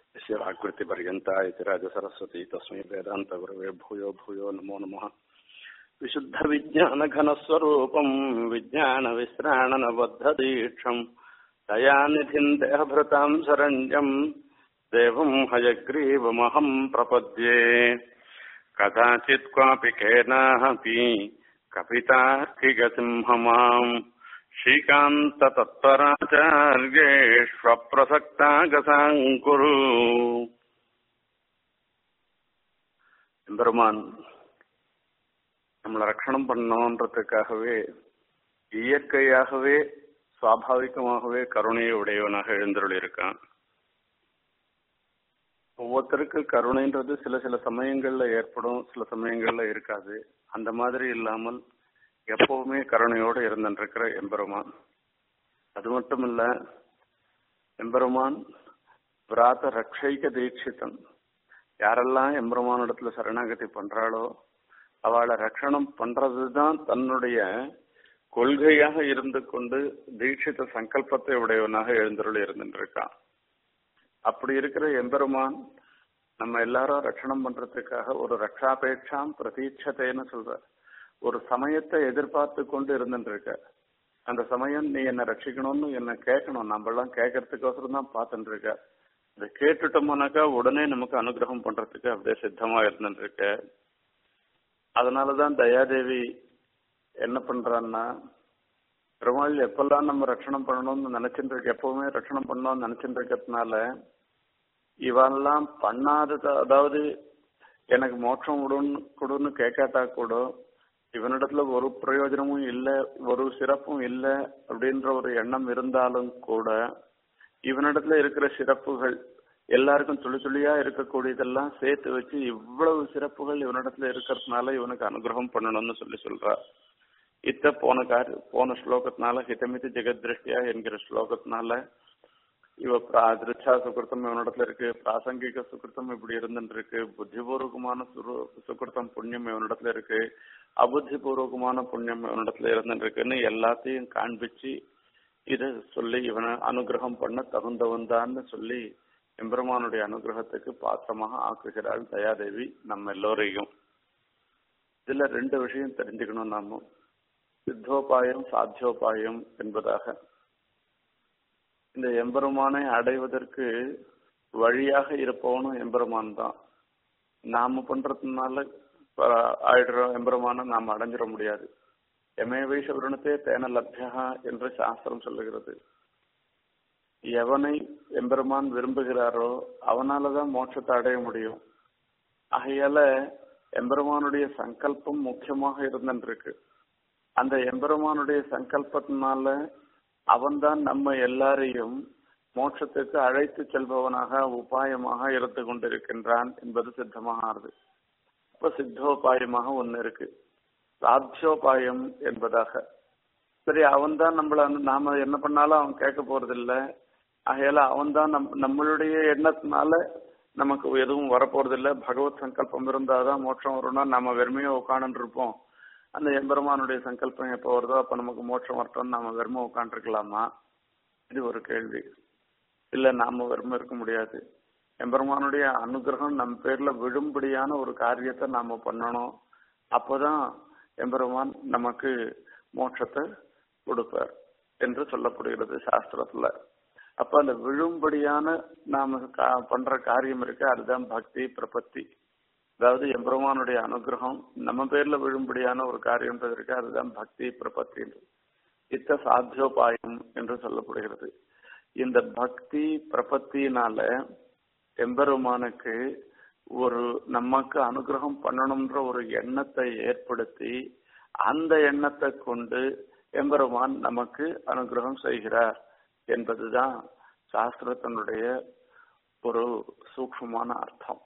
यस्य वाक्कृतिपर्यन्ता इति राजसरस्वती तस्मै वेदान्तगुरवे भूयो भूयो नमो नमः विशुद्धविज्ञानघनस्वरूपम् विज्ञानविश्राणनबद्धदीक्षम् दयानिधिम् देहभृताम् शरण्यम् देवम् हयग्रीवमहम् प्रपद्ये कदाचित् क्वापि केनापि कपितार्किगसिंहमाम् ஸ்ரீகாந்ததத்வராச்சாரியேஷ்வப்பிரசக்தாகசாங்குரு பெருமான் நம்மளை ரட்சணம் பண்ணணுன்றதுக்காகவே இயற்கையாகவே சுவாபாவிகமாகவே கருணையை உடையவனாக எழுந்தருள் இருக்கான் ஒவ்வொருத்தருக்கு கருணைன்றது சில சில சமயங்கள்ல ஏற்படும் சில சமயங்கள்ல இருக்காது அந்த மாதிரி இல்லாமல் எப்பவுமே கருணையோடு இருந்திருக்கிற எம்பெருமான் அது மட்டும் இல்ல எம்பெருமான் விராத ரக்ஷைக தீட்சிதன் யாரெல்லாம் எம்பெருமானிடத்துல சரணாகதி பண்றாளோ அவளை ரட்சணம் பண்றதுதான் தன்னுடைய கொள்கையாக இருந்து கொண்டு தீட்சித சங்கல்பத்தை உடையவனாக எழுந்தருள் இருந்துருக்கான் அப்படி இருக்கிற எம்பெருமான் நம்ம எல்லாரும் ரட்சணம் பண்றதுக்காக ஒரு ரக்ஷாபேட்சாம் பிரதீட்சத்தைன்னு சொல்ற ஒரு சமயத்தை எதிர்பார்த்து கொண்டு இருந்துட்டு இருக்க அந்த சமயம் நீ என்ன ரட்சிக்கணும்னு என்ன கேட்கணும் நம்ம எல்லாம் கேட்கறதுக்கோசரம் தான் பார்த்துட்டு இருக்க இதை கேட்டுட்டோம்னாக்கா உடனே நமக்கு அனுகிரகம் பண்றதுக்கு அப்படியே சித்தமா இருந்துட்டு இருக்க அதனாலதான் தயாதேவி என்ன பண்றான்னா பெருமாள் எப்பெல்லாம் நம்ம ரட்சணம் பண்ணணும்னு நினைச்சுட்டு இருக்க எப்பவுமே ரட்சணம் பண்ணணும்னு நினைச்சுட்டு இருக்கிறதுனால இவெல்லாம் பண்ணாதத அதாவது எனக்கு மோட்சம் விடுன்னு கொடுன்னு கேட்காட்டா கூட இவனிடத்துல ஒரு பிரயோஜனமும் இல்லை ஒரு சிறப்பும் இல்லை அப்படின்ற ஒரு எண்ணம் இருந்தாலும் கூட இவனிடத்துல இருக்கிற சிறப்புகள் எல்லாருக்கும் துளி துளியா இருக்கக்கூடியதெல்லாம் சேர்த்து வச்சு இவ்வளவு சிறப்புகள் இவனிடத்துல இருக்கிறதுனால இவனுக்கு அனுகிரகம் பண்ணணும்னு சொல்லி சொல்றா இத்த போன கார் போன ஸ்லோகத்தினால ஹிதமிதி ஜெகத்ருஷ்டியா என்கிற ஸ்லோகத்தினால இவ திருச்சா சுகிருத்தம் இவனிடத்துல இருக்கு பிராசங்கிக சுகிருத்தம் இப்படி இருந்துட்டு இருக்கு புத்திபூர்வகமான சுகிருத்தம் புண்ணியம் இவனிடத்துல இருக்கு அபுத்திபூர்வகமான புண்ணியம் இவனிடத்துல இருந்துட்டு இருக்குன்னு எல்லாத்தையும் காண்பிச்சு இத சொல்லி இவனை அனுகிரகம் பண்ண தகுந்தவன் தான்னு சொல்லி எம்பெருமானுடைய அனுகிரகத்துக்கு பாத்திரமாக ஆக்குகிறாள் தயாதேவி நம்ம எல்லோரையும் இதுல ரெண்டு விஷயம் தெரிஞ்சுக்கணும் நாம சித்தோபாயம் சாத்தியோபாயம் என்பதாக இந்த எம்பெருமானை அடைவதற்கு வழியாக இருப்பவனும் எம்பெருமான் தான் நாம பண்றதுனால ஆயிடுற எம்பெருமான நாம் அடைஞ்சிட முடியாது எமேவை சவரணத்தே தேன லப்யா என்று சாஸ்திரம் சொல்லுகிறது எவனை எம்பெருமான் விரும்புகிறாரோ அவனாலதான் மோட்சத்தை அடைய முடியும் ஆகையால எம்பெருமானுடைய சங்கல்பம் முக்கியமாக இருந்துருக்கு அந்த எம்பெருமானுடைய சங்கல்பத்தினால அவன்தான் நம்ம எல்லாரையும் மோட்சத்துக்கு அழைத்து செல்பவனாக உபாயமாக இருந்து கொண்டிருக்கின்றான் என்பது சித்தமாக ஆறுது இப்ப சித்தோபாயமாக ஒன்னு இருக்கு சாத்தியோபாயம் என்பதாக சரி அவன் தான் நம்மள நாம என்ன பண்ணாலும் அவன் கேட்க போறதில்ல ஆகையால அவன் தான் நம் நம்மளுடைய எண்ணத்தினால நமக்கு எதுவும் வரப்போறதில்ல பகவத் சங்கல்பம் இருந்தாதான் மோட்சம் வரும்னா நம்ம வெறுமையா உட்காந்துட்டு இருப்போம் அந்த எம்பெருமானுடைய சங்கல்பம் எப்போ வருதோ அப்ப நமக்கு மோட்சம் வரட்டும் நாம வெறுமை உட்காந்துருக்கலாமா இது ஒரு கேள்வி இல்ல நாம வெறுமை இருக்க முடியாது எம்பெருமானுடைய அனுகிரகம் நம்ம பேர்ல விழும்படியான ஒரு காரியத்தை நாம பண்ணணும் அப்போதான் எம்பெருமான் நமக்கு மோட்சத்தை கொடுப்பார் என்று சொல்லப்படுகிறது சாஸ்திரத்துல அப்ப அந்த விழும்படியான நாம பண்ற காரியம் இருக்கு அதுதான் பக்தி பிரபத்தி அதாவது எம்பெருமானுடைய அனுகிரகம் நம்ம பேர்ல விழும்படியான ஒரு காரியம் இருக்கு அதுதான் பக்தி பிரபத்தி இத்த சாத்தியோபாயம் என்று சொல்லப்படுகிறது இந்த பக்தி பிரபத்தினால எம்பெருமானுக்கு ஒரு நமக்கு அனுகிரகம் பண்ணணும்ன்ற ஒரு எண்ணத்தை ஏற்படுத்தி அந்த எண்ணத்தை கொண்டு எம்பெருமான் நமக்கு அனுகிரகம் செய்கிறார் என்பதுதான் சாஸ்திரத்தினுடைய ஒரு சூக்ஷமான அர்த்தம்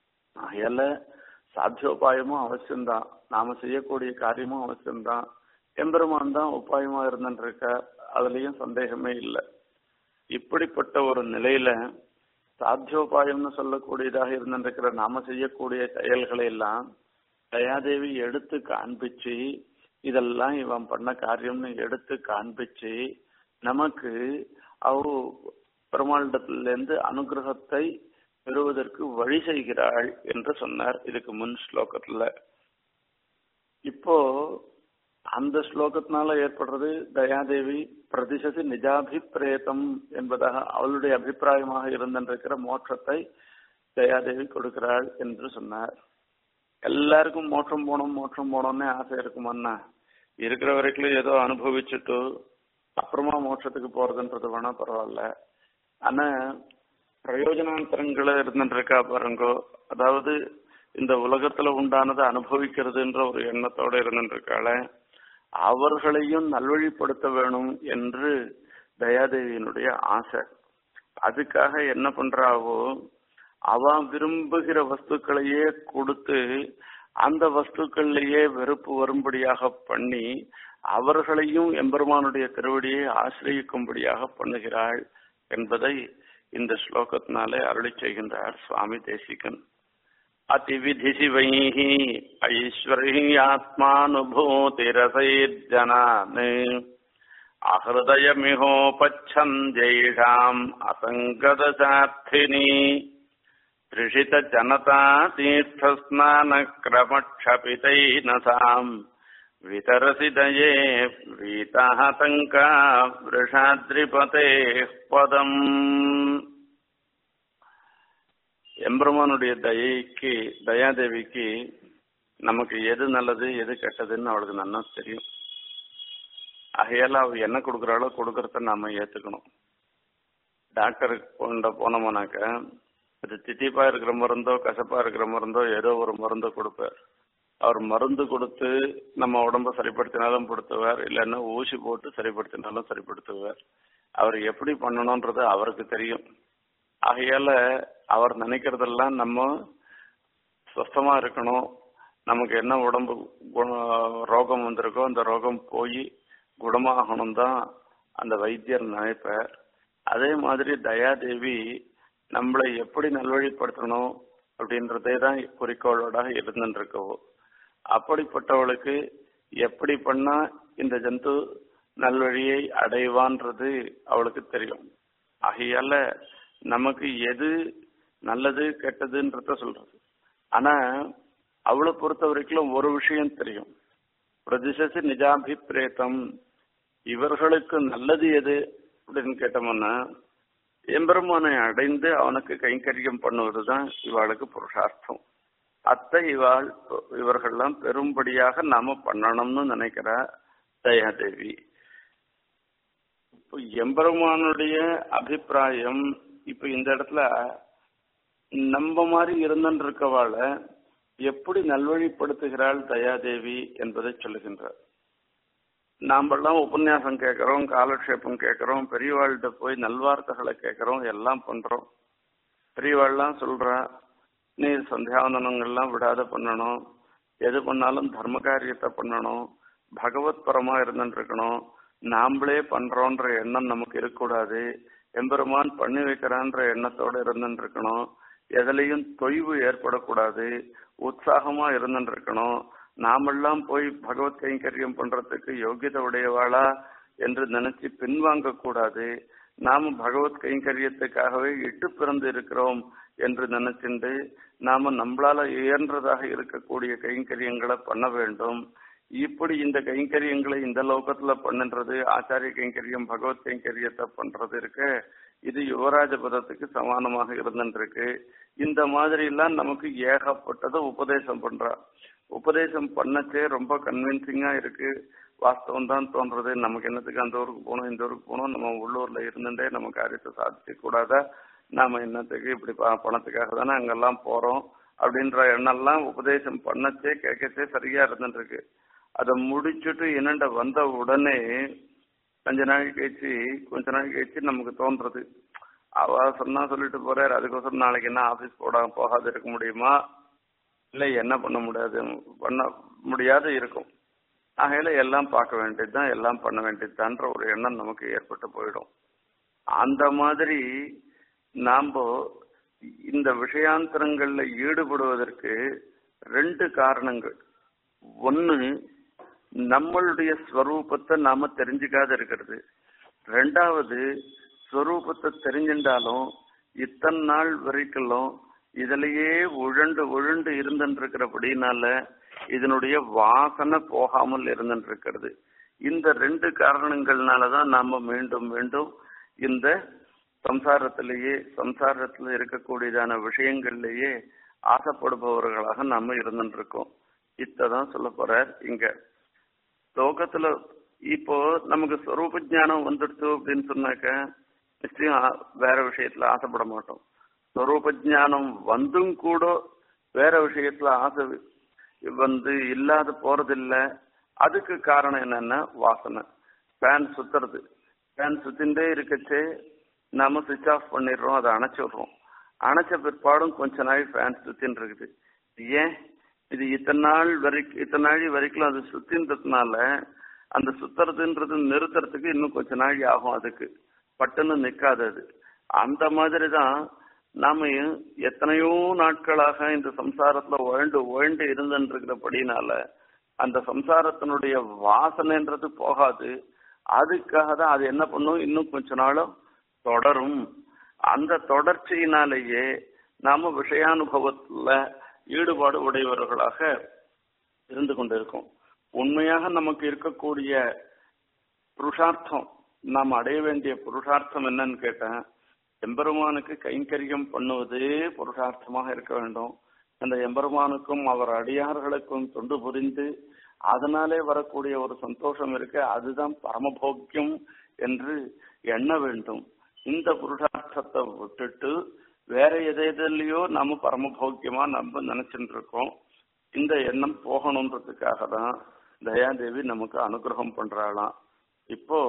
ஆகையால சாத்தியோபாயமும் அவசியம்தான் நாம செய்யக்கூடிய காரியமும் அவசியம்தான் எம்பெருமான் தான் உபாயமா இருந்துருக்க அதுலயும் சந்தேகமே இல்லை இப்படிப்பட்ட ஒரு நிலையில சாத்தியோபாயம்னு சொல்லக்கூடியதாக இருந்திருக்கிற நாம செய்யக்கூடிய செயல்களை எல்லாம் தயாதேவி எடுத்து காண்பிச்சு இதெல்லாம் இவன் பண்ண காரியம்னு எடுத்து காண்பிச்சு நமக்கு அவரு பெருமாளிடத்திலிருந்து அனுகிரகத்தை பெறுவதற்கு வழி செய்கிறாள் என்று சொன்னார் இதுக்கு முன் ஸ்லோகத்துல இப்போ அந்த ஸ்லோகத்தினால ஏற்படுறது தயாதேவி பிரதிசதி நிஜாபிப்பிரேதம் என்பதாக அவளுடைய அபிப்பிராயமாக இருந்திருக்கிற மோட்சத்தை தயாதேவி கொடுக்கிறாள் என்று சொன்னார் எல்லாருக்கும் மோட்சம் போகணும் மோட்சம் போகணும்னு ஆசை இருக்குமாண்ணா இருக்கிற வரைக்கும் ஏதோ அனுபவிச்சுட்டு அப்புறமா மோட்சத்துக்கு போறதுன்றது வேணா பரவாயில்ல ஆனா பிரயோஜனாந்தரங்களை இருந்துருக்கா பாருங்கோ அதாவது இந்த உலகத்துல உண்டானதை அனுபவிக்கிறதுன்ற ஒரு எண்ணத்தோட இருந்துருக்காள அவர்களையும் நல்வழிப்படுத்த வேணும் என்று தயாதேவியினுடைய ஆசை அதுக்காக என்ன பண்றாவோ அவ விரும்புகிற வஸ்துக்களையே கொடுத்து அந்த வஸ்துக்கள்லயே வெறுப்பு வரும்படியாக பண்ணி அவர்களையும் எம்பெருமானுடைய திருவடியை ஆசிரியிக்கும்படியாக பண்ணுகிறாள் என்பதை இந்த ஸ்லோகத்தினாலே அருளி செய்கின்றார் சுவாமி தேசிகன் அதிவிதிசிவைः ऐश्वर्यात्मानुभूतिरसैर्जनान् आहृदयमिहोपच्छन्द्यैषाम् असङ्गदशार्थिनी त्रिषितजनतातीर्थस्नानक्रमक्षपितैनसाम् वितरसि दये वीताहतङ्का वृषाद्रिपतेः पदम् எம்பெருமானுடைய தயைக்கு தயாதேவிக்கு நமக்கு எது நல்லது எது கெட்டதுன்னு அவளுக்கு நல்லா தெரியும் ஆகையால அவ என்ன கொடுக்குறாளோ கொடுக்கறத நாம ஏத்துக்கணும் டாக்டருக்கு கொண்ட போனோம்னாக்க அது தித்திப்பா இருக்கிற மருந்தோ கசப்பா இருக்கிற மருந்தோ ஏதோ ஒரு மருந்தோ கொடுப்பார் அவர் மருந்து கொடுத்து நம்ம உடம்ப சரிப்படுத்தினாலும் படுத்துவார் இல்லைன்னா ஊசி போட்டு சரிப்படுத்தினாலும் சரிப்படுத்துவார் அவர் எப்படி பண்ணணும்ன்றது அவருக்கு தெரியும் ஆகையால அவர் நினைக்கிறதெல்லாம் நம்ம சுத்தமா இருக்கணும் நமக்கு என்ன உடம்பு ரோகம் வந்திருக்கோ அந்த ரோகம் போய் குணமாகணும் தான் அந்த வைத்தியர் நினைப்பார் அதே மாதிரி தயாதேவி நம்மளை எப்படி நல்வழிப்படுத்தணும் அப்படின்றதே தான் குறிக்கோளோட இருந்துருக்கவோ அப்படிப்பட்டவளுக்கு எப்படி பண்ணா இந்த ஜந்து நல்வழியை அடைவான்றது அவளுக்கு தெரியும் ஆகையால நமக்கு எது நல்லது கெட்டதுன்றத சொல்றது ஆனா அவளை பொறுத்த வரைக்கும் ஒரு விஷயம் தெரியும் பிரதிசசி நிஜாபிப்பிரேத்தம் இவர்களுக்கு நல்லது எது அப்படின்னு கேட்டோம்னா எம்பெருமானை அடைந்து அவனுக்கு கைங்கரியம் பண்ணுவதுதான் இவாளுக்கு புருஷார்த்தம் அத்தை இவாள் இவர்கள்லாம் பெரும்படியாக நாம பண்ணணும்னு நினைக்கிற தயாதேவி இப்போ எம்பெருமானுடைய அபிப்பிராயம் இப்ப இந்த இடத்துல நம்ம மாதிரி இருந்துன்னு இருக்கவாள எப்படி நல்வழிப்படுத்துகிறாள் தயாதேவி என்பதை சொல்லுகின்றார் நாமெல்லாம் உபன்யாசம் கேட்கிறோம் காலக்ஷேபம் கேட்கிறோம் பெரியவாள்கிட்ட போய் நல்வார்த்தைகளை கேட்கிறோம் எல்லாம் பண்றோம் பெரியவாள்லாம் சொல்றா நீ சந்தியாவந்தனங்கள்லாம் விடாத பண்ணணும் எது பண்ணாலும் தர்ம காரியத்தை பண்ணணும் பகவத் பரமா இருந்துட்டு இருக்கணும் நாமளே பண்றோன்ற எண்ணம் நமக்கு இருக்கக்கூடாது எம்பெருமான் பண்ணி வைக்கிறான்ற எண்ணத்தோட இருந்துட்டு இருக்கணும் எதுலையும் தொய்வு ஏற்படக்கூடாது உற்சாகமா இருந்துட்டு இருக்கணும் நாமெல்லாம் போய் பகவத் கைங்கரியம் பண்றதுக்கு யோகியதை உடையவாளா என்று நினைச்சு பின்வாங்க கூடாது நாம பகவத் கைங்கரியத்துக்காகவே இட்டு பிறந்து இருக்கிறோம் என்று நினைச்சுண்டு நாம நம்மளால இயன்றதாக இருக்கக்கூடிய கைங்கரியங்களை பண்ண வேண்டும் இப்படி இந்த கைங்கரியங்களை இந்த லோகத்துல பண்ணுன்றது ஆச்சாரிய கைங்கரியம் பகவத் கைங்கரியத்தை பண்றது இருக்கு இது யுவராஜ பதத்துக்கு சமானமாக இருந்துருக்கு இந்த மாதிரி எல்லாம் நமக்கு ஏகப்பட்டதை உபதேசம் பண்றா உபதேசம் பண்ணச்சே ரொம்ப கன்வின்சிங்கா இருக்கு வாஸ்தவம் தான் தோன்றது நமக்கு என்னத்துக்கு அந்த ஊருக்கு போகணும் இந்த ஊருக்கு போகணும் நம்ம உள்ளூர்ல இருந்துட்டே நம்ம காரியத்தை சாதிக்க கூடாதா நாம என்னத்துக்கு இப்படி பணத்துக்காக தானே அங்கெல்லாம் போறோம் அப்படின்ற எண்ணெல்லாம் உபதேசம் பண்ணச்சே கேட்கச்சே சரியா இருந்துட்டு இருக்கு அதை முடிச்சுட்டு என்னண்ட வந்த உடனே கொஞ்ச நாள் கழிச்சு கொஞ்ச நாள் கழிச்சு நமக்கு தோன்றது அவ சொன்னா சொல்லிட்டு போறாரு அதுக்கோசரம் நாளைக்கு என்ன ஆபீஸ் போட போகாது இருக்க முடியுமா இல்ல என்ன பண்ண முடியாது பண்ண முடியாத இருக்கும் ஆகையில எல்லாம் பார்க்க வேண்டியதுதான் எல்லாம் பண்ண வேண்டியதுதான்ற ஒரு எண்ணம் நமக்கு ஏற்பட்டு போயிடும் அந்த மாதிரி நாம இந்த விஷயாந்தரங்கள்ல ஈடுபடுவதற்கு ரெண்டு காரணங்கள் ஒன்னு நம்மளுடைய ஸ்வரூபத்தை நாம தெரிஞ்சுக்காத இருக்கிறது ரெண்டாவது ஸ்வரூபத்தை தெரிஞ்சிருந்தாலும் இத்தனை நாள் வரைக்கும் இதுலயே உழண்டு உழண்டு இருந்துருக்கிறபடினால இதனுடைய வாசனை போகாமல் இருந்துருக்கிறது இந்த ரெண்டு காரணங்கள்னாலதான் நாம மீண்டும் மீண்டும் இந்த சம்சாரத்திலேயே சம்சாரத்துல இருக்கக்கூடியதான விஷயங்கள்லயே ஆசைப்படுபவர்களாக நாம இருந்துருக்கோம் இத்ததான் சொல்ல போறார் இங்க லோகத்துல இப்போ நமக்கு ஸ்வரூப ஞானம் வந்துடுச்சு அப்படின்னு சொன்னாக்க நிச்சயம் வேற விஷயத்துல ஆசைப்பட மாட்டோம் ஸ்வரூப ஞானம் வந்தும் கூட வேற விஷயத்துல ஆசை வந்து இல்லாத போறதில்ல அதுக்கு காரணம் என்னன்னா வாசனை ஃபேன் சுத்துறது ஃபேன் சுத்தின்டே இருக்கச்சே நாம சுவிச் ஆஃப் பண்ணிடுறோம் அதை அணைச்சிடுறோம் அணைச்ச பிற்பாடும் கொஞ்ச நாள் ஃபேன் சுத்தின்னு இருக்குது ஏன் இது இத்தனை நாள் வரைக்கும் இத்தனை நாள் வரைக்கும் அது சுத்தின்றதுனால அந்த சுத்துறதுன்றது நிறுத்துறதுக்கு இன்னும் கொஞ்ச நாள் ஆகும் அதுக்கு பட்டுன்னு நிக்காது அது அந்த மாதிரி தான் நாம எத்தனையோ நாட்களாக இந்த சம்சாரத்துல உழண்டு உழண்டு இருந்துருக்கிறபடினால அந்த சம்சாரத்தினுடைய வாசனைன்றது போகாது அதுக்காக தான் அது என்ன பண்ணும் இன்னும் கொஞ்ச நாளும் தொடரும் அந்த தொடர்ச்சியினாலேயே நாம விஷயானுபவத்துல ஈடுபாடு உடையவர்களாக இருந்து கொண்டிருக்கோம் உண்மையாக நமக்கு இருக்கக்கூடிய புருஷார்த்தம் நாம் அடைய வேண்டிய புருஷார்த்தம் என்னன்னு கேட்டேன் எம்பெருமானுக்கு கைங்கரியம் பண்ணுவதே புருஷார்த்தமாக இருக்க வேண்டும் அந்த எம்பெருமானுக்கும் அவர் அடியார்களுக்கும் தொண்டு புரிந்து அதனாலே வரக்கூடிய ஒரு சந்தோஷம் இருக்கு அதுதான் பரமபோக்கியம் என்று எண்ண வேண்டும் இந்த புருஷார்த்தத்தை விட்டுட்டு வேற எதையோ நம்ம பரமபோக்கியமா நம்ம நினைச்சுட்டு இருக்கோம் இந்த எண்ணம் போகணுன்றதுக்காக தான் தயாதேவி நமக்கு அனுகிரகம் பண்றாளாம் இப்போ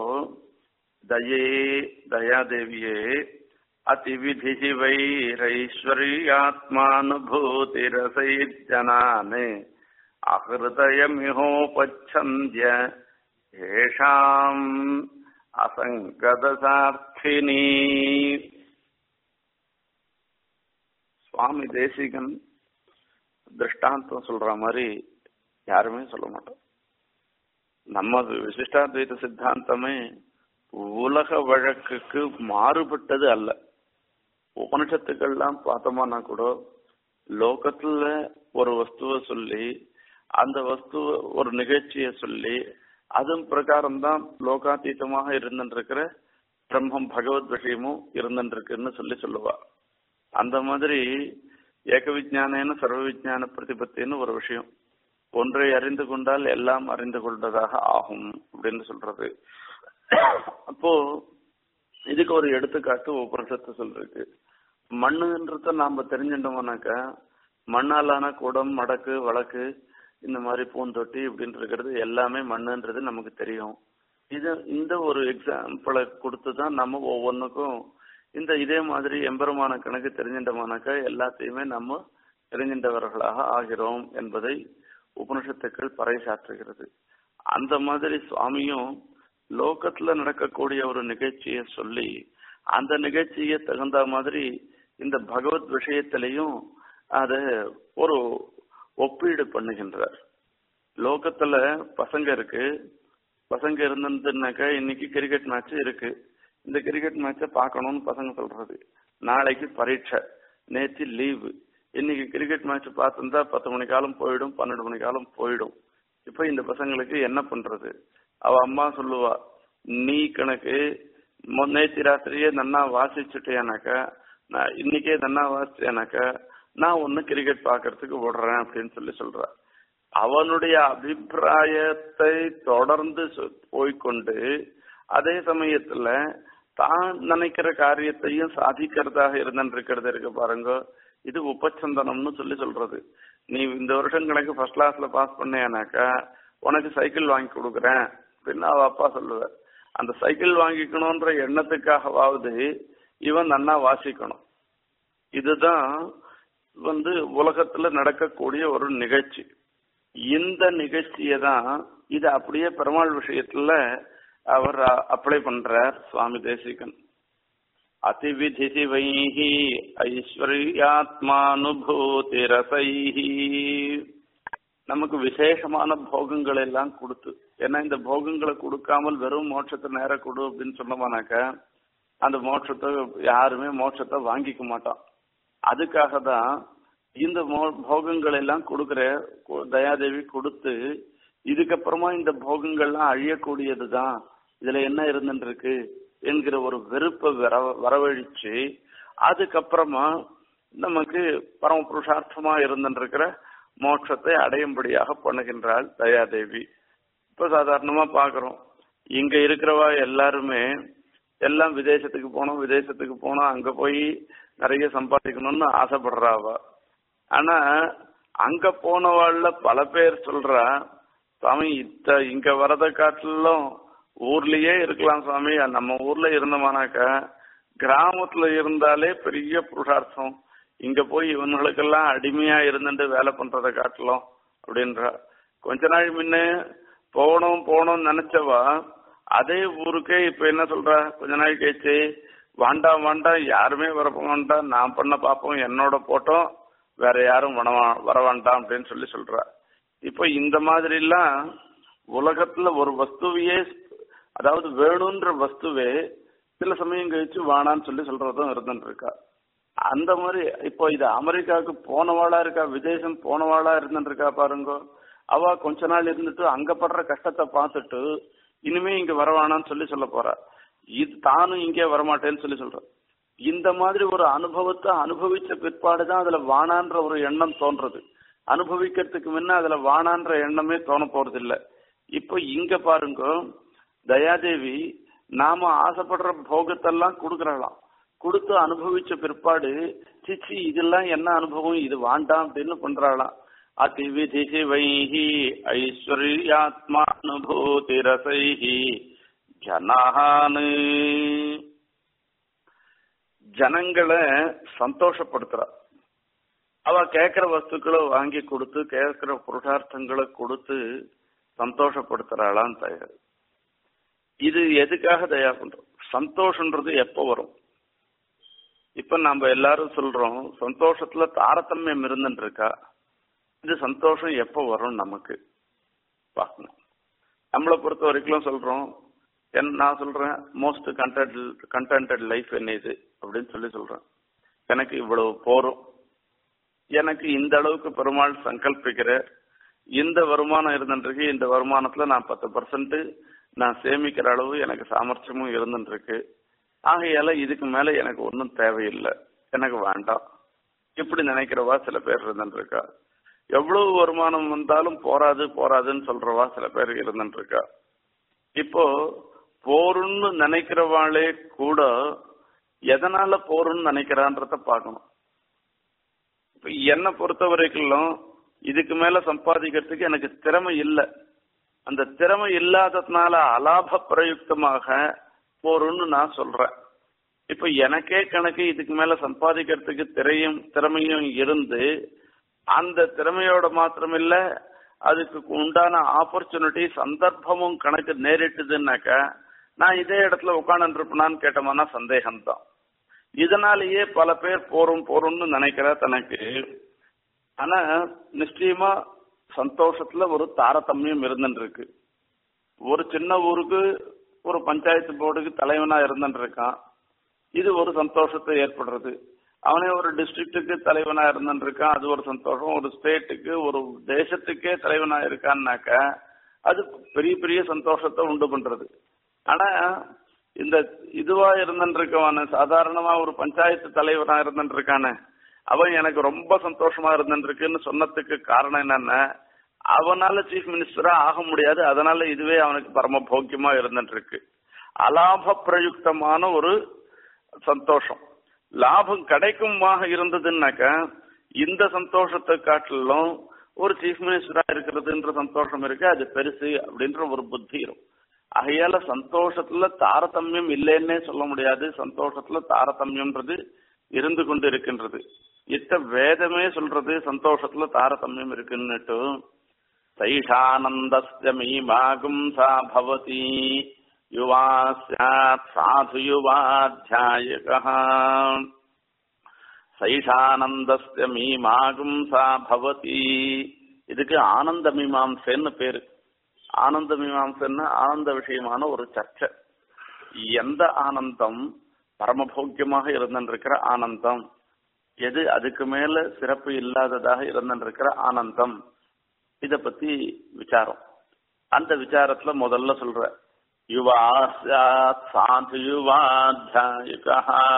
தயே தயாதேவியே அதிவிதி வைரைஸ்வர்யாத்மானுபூதிரசை ஜனானே அகிருதயமிஹோபச்சந்திய ஏஷாம் அசங்கதசார்த்தினி சுவாமி தேசிகன் திருஷ்டாந்தம் சொல்ற மாதிரி யாருமே சொல்ல மாட்டோம் நம்ம விசிஷ்டாத்வைத சித்தாந்தமே உலக வழக்குக்கு மாறுபட்டது அல்ல உபனிஷத்துக்கள்லாம் பார்த்தோம்னா கூட லோகத்துல ஒரு வஸ்துவை சொல்லி அந்த வஸ்துவ ஒரு நிகழ்ச்சியை சொல்லி அதன் பிரகாரம் தான் லோகாத்தீதமாக இருந்துருக்கிற பிரம்மம் பகவத் விஷயமும் இருந்துருக்குன்னு சொல்லி சொல்லுவா அந்த மாதிரி ஏக விஜானேன சர்வ விஜான பிரதிபத்தின்னு ஒரு விஷயம் ஒன்றை அறிந்து கொண்டால் எல்லாம் அறிந்து கொண்டதாக ஆகும் அப்படின்னு சொல்றது அப்போ இதுக்கு ஒரு எடுத்துக்காட்டு உபனிஷத்து சொல்றது மண்ணுன்றத நாம தெரிஞ்சிட்டோம்னாக்கா மண்ணாலான குடம் மடக்கு வழக்கு இந்த மாதிரி பூந்தொட்டி இப்படின்னு இருக்கிறது எல்லாமே மண்ணுன்றது நமக்கு தெரியும் இது இந்த ஒரு எக்ஸாம்பிளை கொடுத்து தான் நம்ம ஒவ்வொன்றுக்கும் இந்த இதே மாதிரி எம்பெருமான கணக்கு தெரிஞ்சிட்டோம்னாக்கா எல்லாத்தையுமே நம்ம தெரிஞ்சின்றவர்களாக ஆகிறோம் என்பதை உபனிஷத்துக்கள் பறைசாற்றுகிறது அந்த மாதிரி சுவாமியும் லோகத்துல நடக்கக்கூடிய ஒரு நிகழ்ச்சியை சொல்லி அந்த நிகழ்ச்சியை தகுந்த மாதிரி இந்த பகவத் விஷயத்திலையும் அத ஒரு ஒப்பீடு பண்ணுகின்றார் லோகத்துல பசங்க இருக்கு பசங்க இருந்ததுனாக்கா இன்னைக்கு கிரிக்கெட் மேட்ச் இருக்கு இந்த கிரிக்கெட் மேட்சை பார்க்கணும்னு பசங்க சொல்றது நாளைக்கு பரீட்சை நேற்று லீவு இன்னைக்கு கிரிக்கெட் மேட்ச் பார்த்துருந்தா பத்து மணி காலம் போயிடும் பன்னெண்டு மணி காலம் போயிடும் இப்ப இந்த பசங்களுக்கு என்ன பண்றது அவ அம்மா சொல்லுவா நீ கணக்கு நேற்று ராத்திரியே நன்னா வாசிச்சுட்டேனாக்கா நான் இன்னைக்கே நன்னா வாசிச்சேனாக்கா நான் ஒன்னு கிரிக்கெட் பாக்குறதுக்கு விடுறேன் அப்படின்னு சொல்லி சொல்றா அவனுடைய அபிப்பிராயத்தை தொடர்ந்து போய்கொண்டு அதே சமயத்துல தான் நினைக்கிற காரியத்தையும் சாதிக்கிறதாக இருந்துருக்கிறது இருக்கு பாருங்க இது உபச்சந்தனம்னு சொல்லி சொல்றது நீ இந்த வருஷம் கணக்கு ஃபர்ஸ்ட் கிளாஸ்ல பாஸ் பண்ணேனாக்கா உனக்கு சைக்கிள் வாங்கி கொடுக்குறேன் அப்படின்னு அவ அப்பா சொல்லுவார் அந்த சைக்கிள் வாங்கிக்கணும்ன்ற எண்ணத்துக்காகவாவது இவன் நன்னா வாசிக்கணும் இதுதான் வந்து உலகத்துல நடக்கக்கூடிய ஒரு நிகழ்ச்சி இந்த நிகழ்ச்சியை தான் இது அப்படியே பெருமாள் விஷயத்துல அவர் அப்ளை பண்றார் சுவாமி தேசிகன் அதிவிதி வைஹி ஐஸ்வர்யாத்மானுபூதி ரசைஹி நமக்கு விசேஷமான போகங்கள் எல்லாம் கொடுத்து ஏன்னா இந்த போகங்களை கொடுக்காமல் வெறும் மோட்சத்தை நேர கொடு அப்படின்னு சொன்னோம்னாக்கா அந்த மோட்சத்தை யாருமே மோட்சத்தை வாங்கிக்க மாட்டான் அதுக்காக தான் இந்த மோ- போகங்கள் எல்லாம் கொடுக்கிற கு- தயாதேவி கொடுத்து இதுக்கப்புறமா இந்த போகங்கள்லாம் அழியக்கூடியதுதான் இதுல என்ன இருந்துட்டு இருக்கு என்கிற ஒரு வெறுப்பை வர வரவழிச்சு அதுக்கப்புறமா நமக்கு பரம புருஷார்த்தமா இருந்துட்டு இருக்கிற மோட்சத்தை அடையும்படியாக பண்ணுகின்றாள் தயாதேவி இப்ப சாதாரணமா பாக்குறோம் இங்க இருக்கிறவா எல்லாருமே எல்லாம் விதேசத்துக்கு போனோம் விதேசத்துக்கு போனோம் அங்க போய் நிறைய சம்பாதிக்கணும்னு ஆசைப்படுறாவ ஆனா அங்க போனவாள்ல பல பேர் சொல்றா சுவாமி இத்த இங்க வரத காட்டிலும் ஊர்லயே இருக்கலாம் சுவாமி நம்ம ஊர்ல இருந்தோமானாக்க கிராமத்துல இருந்தாலே பெரிய புருஷார்த்தம் இங்க போய் இவங்களுக்கெல்லாம் அடிமையா இருந்துட்டு வேலை பண்றதை காட்டலாம் அப்படின்றா கொஞ்ச நாள் முன்ன போகணும் போகணும்னு நினைச்சவா அதே ஊருக்கே இப்ப என்ன சொல்றா கொஞ்ச நாள் கழிச்சு வாண்டாம் வாண்டாம் யாருமே வர வேண்டாம் நான் பண்ண பாப்போம் என்னோட போட்டோம் வேற யாரும் வர வா- வர வேண்டாம் அப்படின்னு சொல்லி சொல்றா இப்போ இந்த மாதிரி எல்லாம் உலகத்துல ஒரு வஸ்துவையே அதாவது வேணுன்ற வஸ்துவே சில சமயம் கழிச்சு வானான்னு சொல்லி சொல்றதும் இருந்துட்டு இருக்கா அந்த மாதிரி இப்போ இது அமெரிக்காவுக்கு போனவாளா இருக்கா விதேசம் போனவாளா இருந்துட்டு இருக்கா பாருங்க அவ கொஞ்ச நாள் இருந்துட்டு அங்க படுற கஷ்டத்தை பார்த்துட்டு இனிமே இங்க வரவானான்னு சொல்லி சொல்ல போறா இது தானும் இங்கே வரமாட்டேன்னு சொல்லி சொல்ற இந்த மாதிரி ஒரு அனுபவத்தை அனுபவிச்ச பிற்பாடுதான் அதுல வானான்ற ஒரு எண்ணம் தோன்றது அனுபவிக்கிறதுக்கு முன்ன அதுல வானான்ற எண்ணமே தோண போறது இல்ல இப்போ இங்க பாருங்க தயாதேவி நாம ஆசைப்படுற போகத்தெல்லாம் கொடுக்கறலாம் கொடுத்து அனுபவிச்ச பிற்பாடு சிச்சி இதெல்லாம் என்ன அனுபவம் இது வேண்டாம் அப்படின்னு பண்றாளாம் அதி விதி சிவைஹி ஐஸ்வர்யாத்மானுபூதி ரசைஹி ஜனானு ஜனங்களை சந்தோஷப்படுத்துறா அவ கேட்கிற வஸ்துக்களை வாங்கி கொடுத்து கேட்கிற புருஷார்த்தங்களை கொடுத்து சந்தோஷப்படுத்துறாளான்னு தயார் இது எதுக்காக தயார் பண்றோம் சந்தோஷன்றது எப்ப வரும் இப்ப நம்ம எல்லாரும் சொல்றோம் சந்தோஷத்துல தாரதமியம் இருந்துட்டு இருக்கா இது சந்தோஷம் எப்ப வரும் நமக்கு பார்க்கணும் நம்மளை பொறுத்த வரைக்கும் சொல்றோம் என் நான் சொல்றேன் மோஸ்ட் கண்டென்ட் கண்டென்டட் லைஃப் என்ன இது அப்படின்னு சொல்லி சொல்றேன் எனக்கு இவ்வளவு போரும் எனக்கு இந்த அளவுக்கு பெருமாள் சங்கல்பிக்கிற இந்த வருமானம் இருந்துருக்கு இந்த வருமானத்துல நான் பத்து பர்சன்ட் நான் சேமிக்கிற அளவு எனக்கு சாமர்த்தியமும் இருந்துட்டு இருக்கு ஆகையால இதுக்கு மேல எனக்கு ஒன்றும் தேவையில்லை எனக்கு வேண்டாம் இப்படி நினைக்கிறவா சில பேர் இருந்துட்டு இருக்கா எவ்வளவு வருமானம் வந்தாலும் போராது போராதுன்னு சொல்றவா சில பேர் இருந்துட்டு இருக்கா இப்போ போருன்னு நினைக்கிறவாளே கூட எதனால போருன்னு நினைக்கிறான்றத பார்க்கணும் இப்ப என்னை பொறுத்த வரைக்கும் இதுக்கு மேல சம்பாதிக்கிறதுக்கு எனக்கு திறமை இல்லை அந்த திறமை இல்லாததுனால அலாப பிரயுக்தமாக போருன்னு நான் சொல்றேன் இப்ப எனக்கே கணக்கு இதுக்கு மேல சம்பாதிக்கிறதுக்கு திரையும் திறமையும் இருந்து அந்த திறமையோட மாத்திரமில்ல அதுக்கு உண்டான ஆப்பர்ச்சுனிட்டி சந்தர்ப்பமும் கணக்கு நேரிட்டுதுன்னாக்க நான் இதே இடத்துல உட்கார்ந்து இருப்பேனான்னு கேட்டோம்னா சந்தேகம்தான் இதனாலேயே பல பேர் போறோம் போறோம்னு நினைக்கிற தனக்கு ஆனா நிச்சயமா சந்தோஷத்துல ஒரு தாரதமியம் இருந்துட்டு இருக்கு ஒரு சின்ன ஊருக்கு ஒரு பஞ்சாயத்து போர்டுக்கு தலைவனா இருந்துட்டு இருக்கான் இது ஒரு சந்தோஷத்தை ஏற்படுறது அவனே ஒரு டிஸ்ட்ரிக்ட்டுக்கு தலைவனா இருந்துட்டு இருக்கான் அது ஒரு சந்தோஷம் ஒரு ஸ்டேட்டுக்கு ஒரு தேசத்துக்கே தலைவனா இருக்கான்னாக்க அது பெரிய பெரிய சந்தோஷத்தை உண்டு பண்றது ஆனா இந்த இதுவா இருந்துட்டு இருக்கவன சாதாரணமா ஒரு பஞ்சாயத்து தலைவனா இருந்துட்டு இருக்கானே அவன் எனக்கு ரொம்ப சந்தோஷமா இருந்துட்டு இருக்குன்னு சொன்னதுக்கு காரணம் என்னன்னா அவனால சீஃப் மினிஸ்டரா ஆக முடியாது அதனால இதுவே அவனுக்கு பரம போக்கியமா இருந்துட்டு இருக்கு அலாப பிரயுக்தமான ஒரு சந்தோஷம் லாபம் கிடைக்குமாக இருந்ததுன்னாக்க இந்த சந்தோஷத்தை காட்டிலும் ஒரு சீஃப் மினிஸ்டரா இருக்கிறதுன்ற சந்தோஷம் இருக்கு அது பெருசு அப்படின்ற ஒரு புத்தி இருக்கும் ஆகையால சந்தோஷத்துல தாரதமியம் இல்லைன்னே சொல்ல முடியாது சந்தோஷத்துல தாரதமியம்ன்றது இருந்து கொண்டு இருக்கின்றது இத்த வேதமே சொல்றது சந்தோஷத்துல தாரதமியம் இருக்குன்னுட்டு சைஷானந்தஸ்ய மீமாகும் சா பவதி யுவா சாத் சாது யுவாத்தியாயகः சைஷானந்தஸ்ய மீமாகும் சா பவதி இதுக்கு ஆனந்த மீமாம்சைன்னு பேரு ஆனந்த மீமாம்சைன்னா ஆனந்த விஷயமான ஒரு சர்ச்சை எந்த ஆனந்தம் பரமபோக்கியமாக இருந்திருக்கிற ஆனந்தம் எது அதுக்கு மேல சிறப்பு இல்லாததாக இருந்திருக்கிற ஆனந்தம் இத பத்தி விசாரம் அந்த விசாரத்துல முதல்ல சொல்ற யுவா சாத் சாது யுவாத்தியாயுகா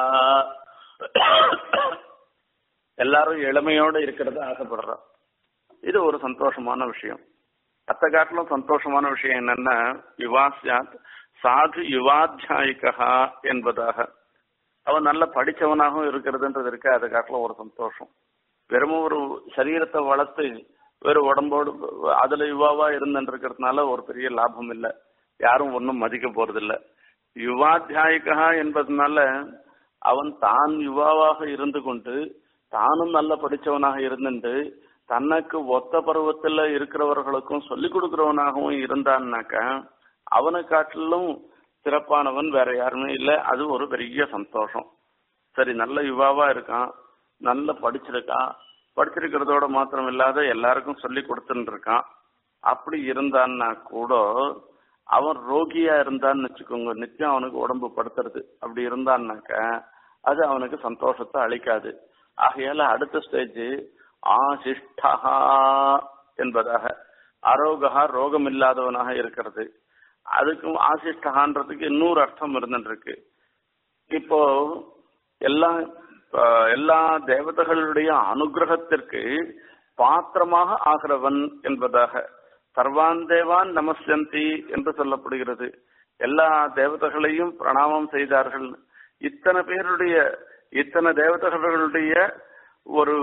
எல்லாரும் இளமையோட இருக்கிறத ஆசைப்படுறோம் இது ஒரு சந்தோஷமான விஷயம் அத்த காட்டிலும் சந்தோஷமான விஷயம் என்னன்னா யுவா சாத் சாது யுவாத்தியாயிகா என்பதாக அவன் நல்ல படிச்சவனாகவும் இருக்கிறதுன்றது இருக்கு அதை காட்டிலும் ஒரு சந்தோஷம் வெறும் ஒரு சரீரத்தை வளர்த்து வெறும் உடம்போடு அதுல யுவாவா இருந்துட்டு இருக்கிறதுனால ஒரு பெரிய லாபம் இல்லை யாரும் ஒன்றும் மதிக்க போறதில்ல யுவாத்தியாயிகா என்பதனால அவன் தான் யுவாவாக இருந்து கொண்டு தானும் நல்ல படிச்சவனாக இருந்துட்டு தனக்கு ஒத்த பருவத்துல இருக்கிறவர்களுக்கும் சொல்லிக் கொடுக்கிறவனாகவும் இருந்தான்னாக்கா அவனை காட்டிலும் சிறப்பானவன் வேற யாருமே இல்லை அது ஒரு பெரிய சந்தோஷம் சரி நல்ல யுவாவா இருக்கான் நல்ல படிச்சிருக்கான் படிச்சிருக்கிறதோட மாத்திரம் இல்லாத எல்லாருக்கும் சொல்லி கொடுத்துட்டு இருக்கான் அப்படி இருந்தான்னா கூட அவன் ரோகியா இருந்தான்னு வச்சுக்கோங்க நித்தியம் அவனுக்கு உடம்பு படுத்துறது அப்படி இருந்தான்னாக்க அது அவனுக்கு சந்தோஷத்தை அளிக்காது ஆகையால அடுத்த ஸ்டேஜ் ஆசிஷ்டா என்பதாக அரோகா ரோகம் இல்லாதவனாக இருக்கிறது அதுக்கும் ஆசிஷ்டகான்றதுக்கு இன்னொரு அர்த்தம் இருந்துருக்கு இப்போ எல்லா எல்லா தேவதைகளுடைய அனுகிரகத்திற்கு பாத்திரமாக ஆகிறவன் என்பதாக சர்வான் தேவான் நமஸ்யந்தி என்று சொல்லப்படுகிறது எல்லா தேவதைகளையும் பிரணாமம் செய்தார்கள் இத்தனை பேருடைய இத்தனை தேவதைகளுடைய ஒரு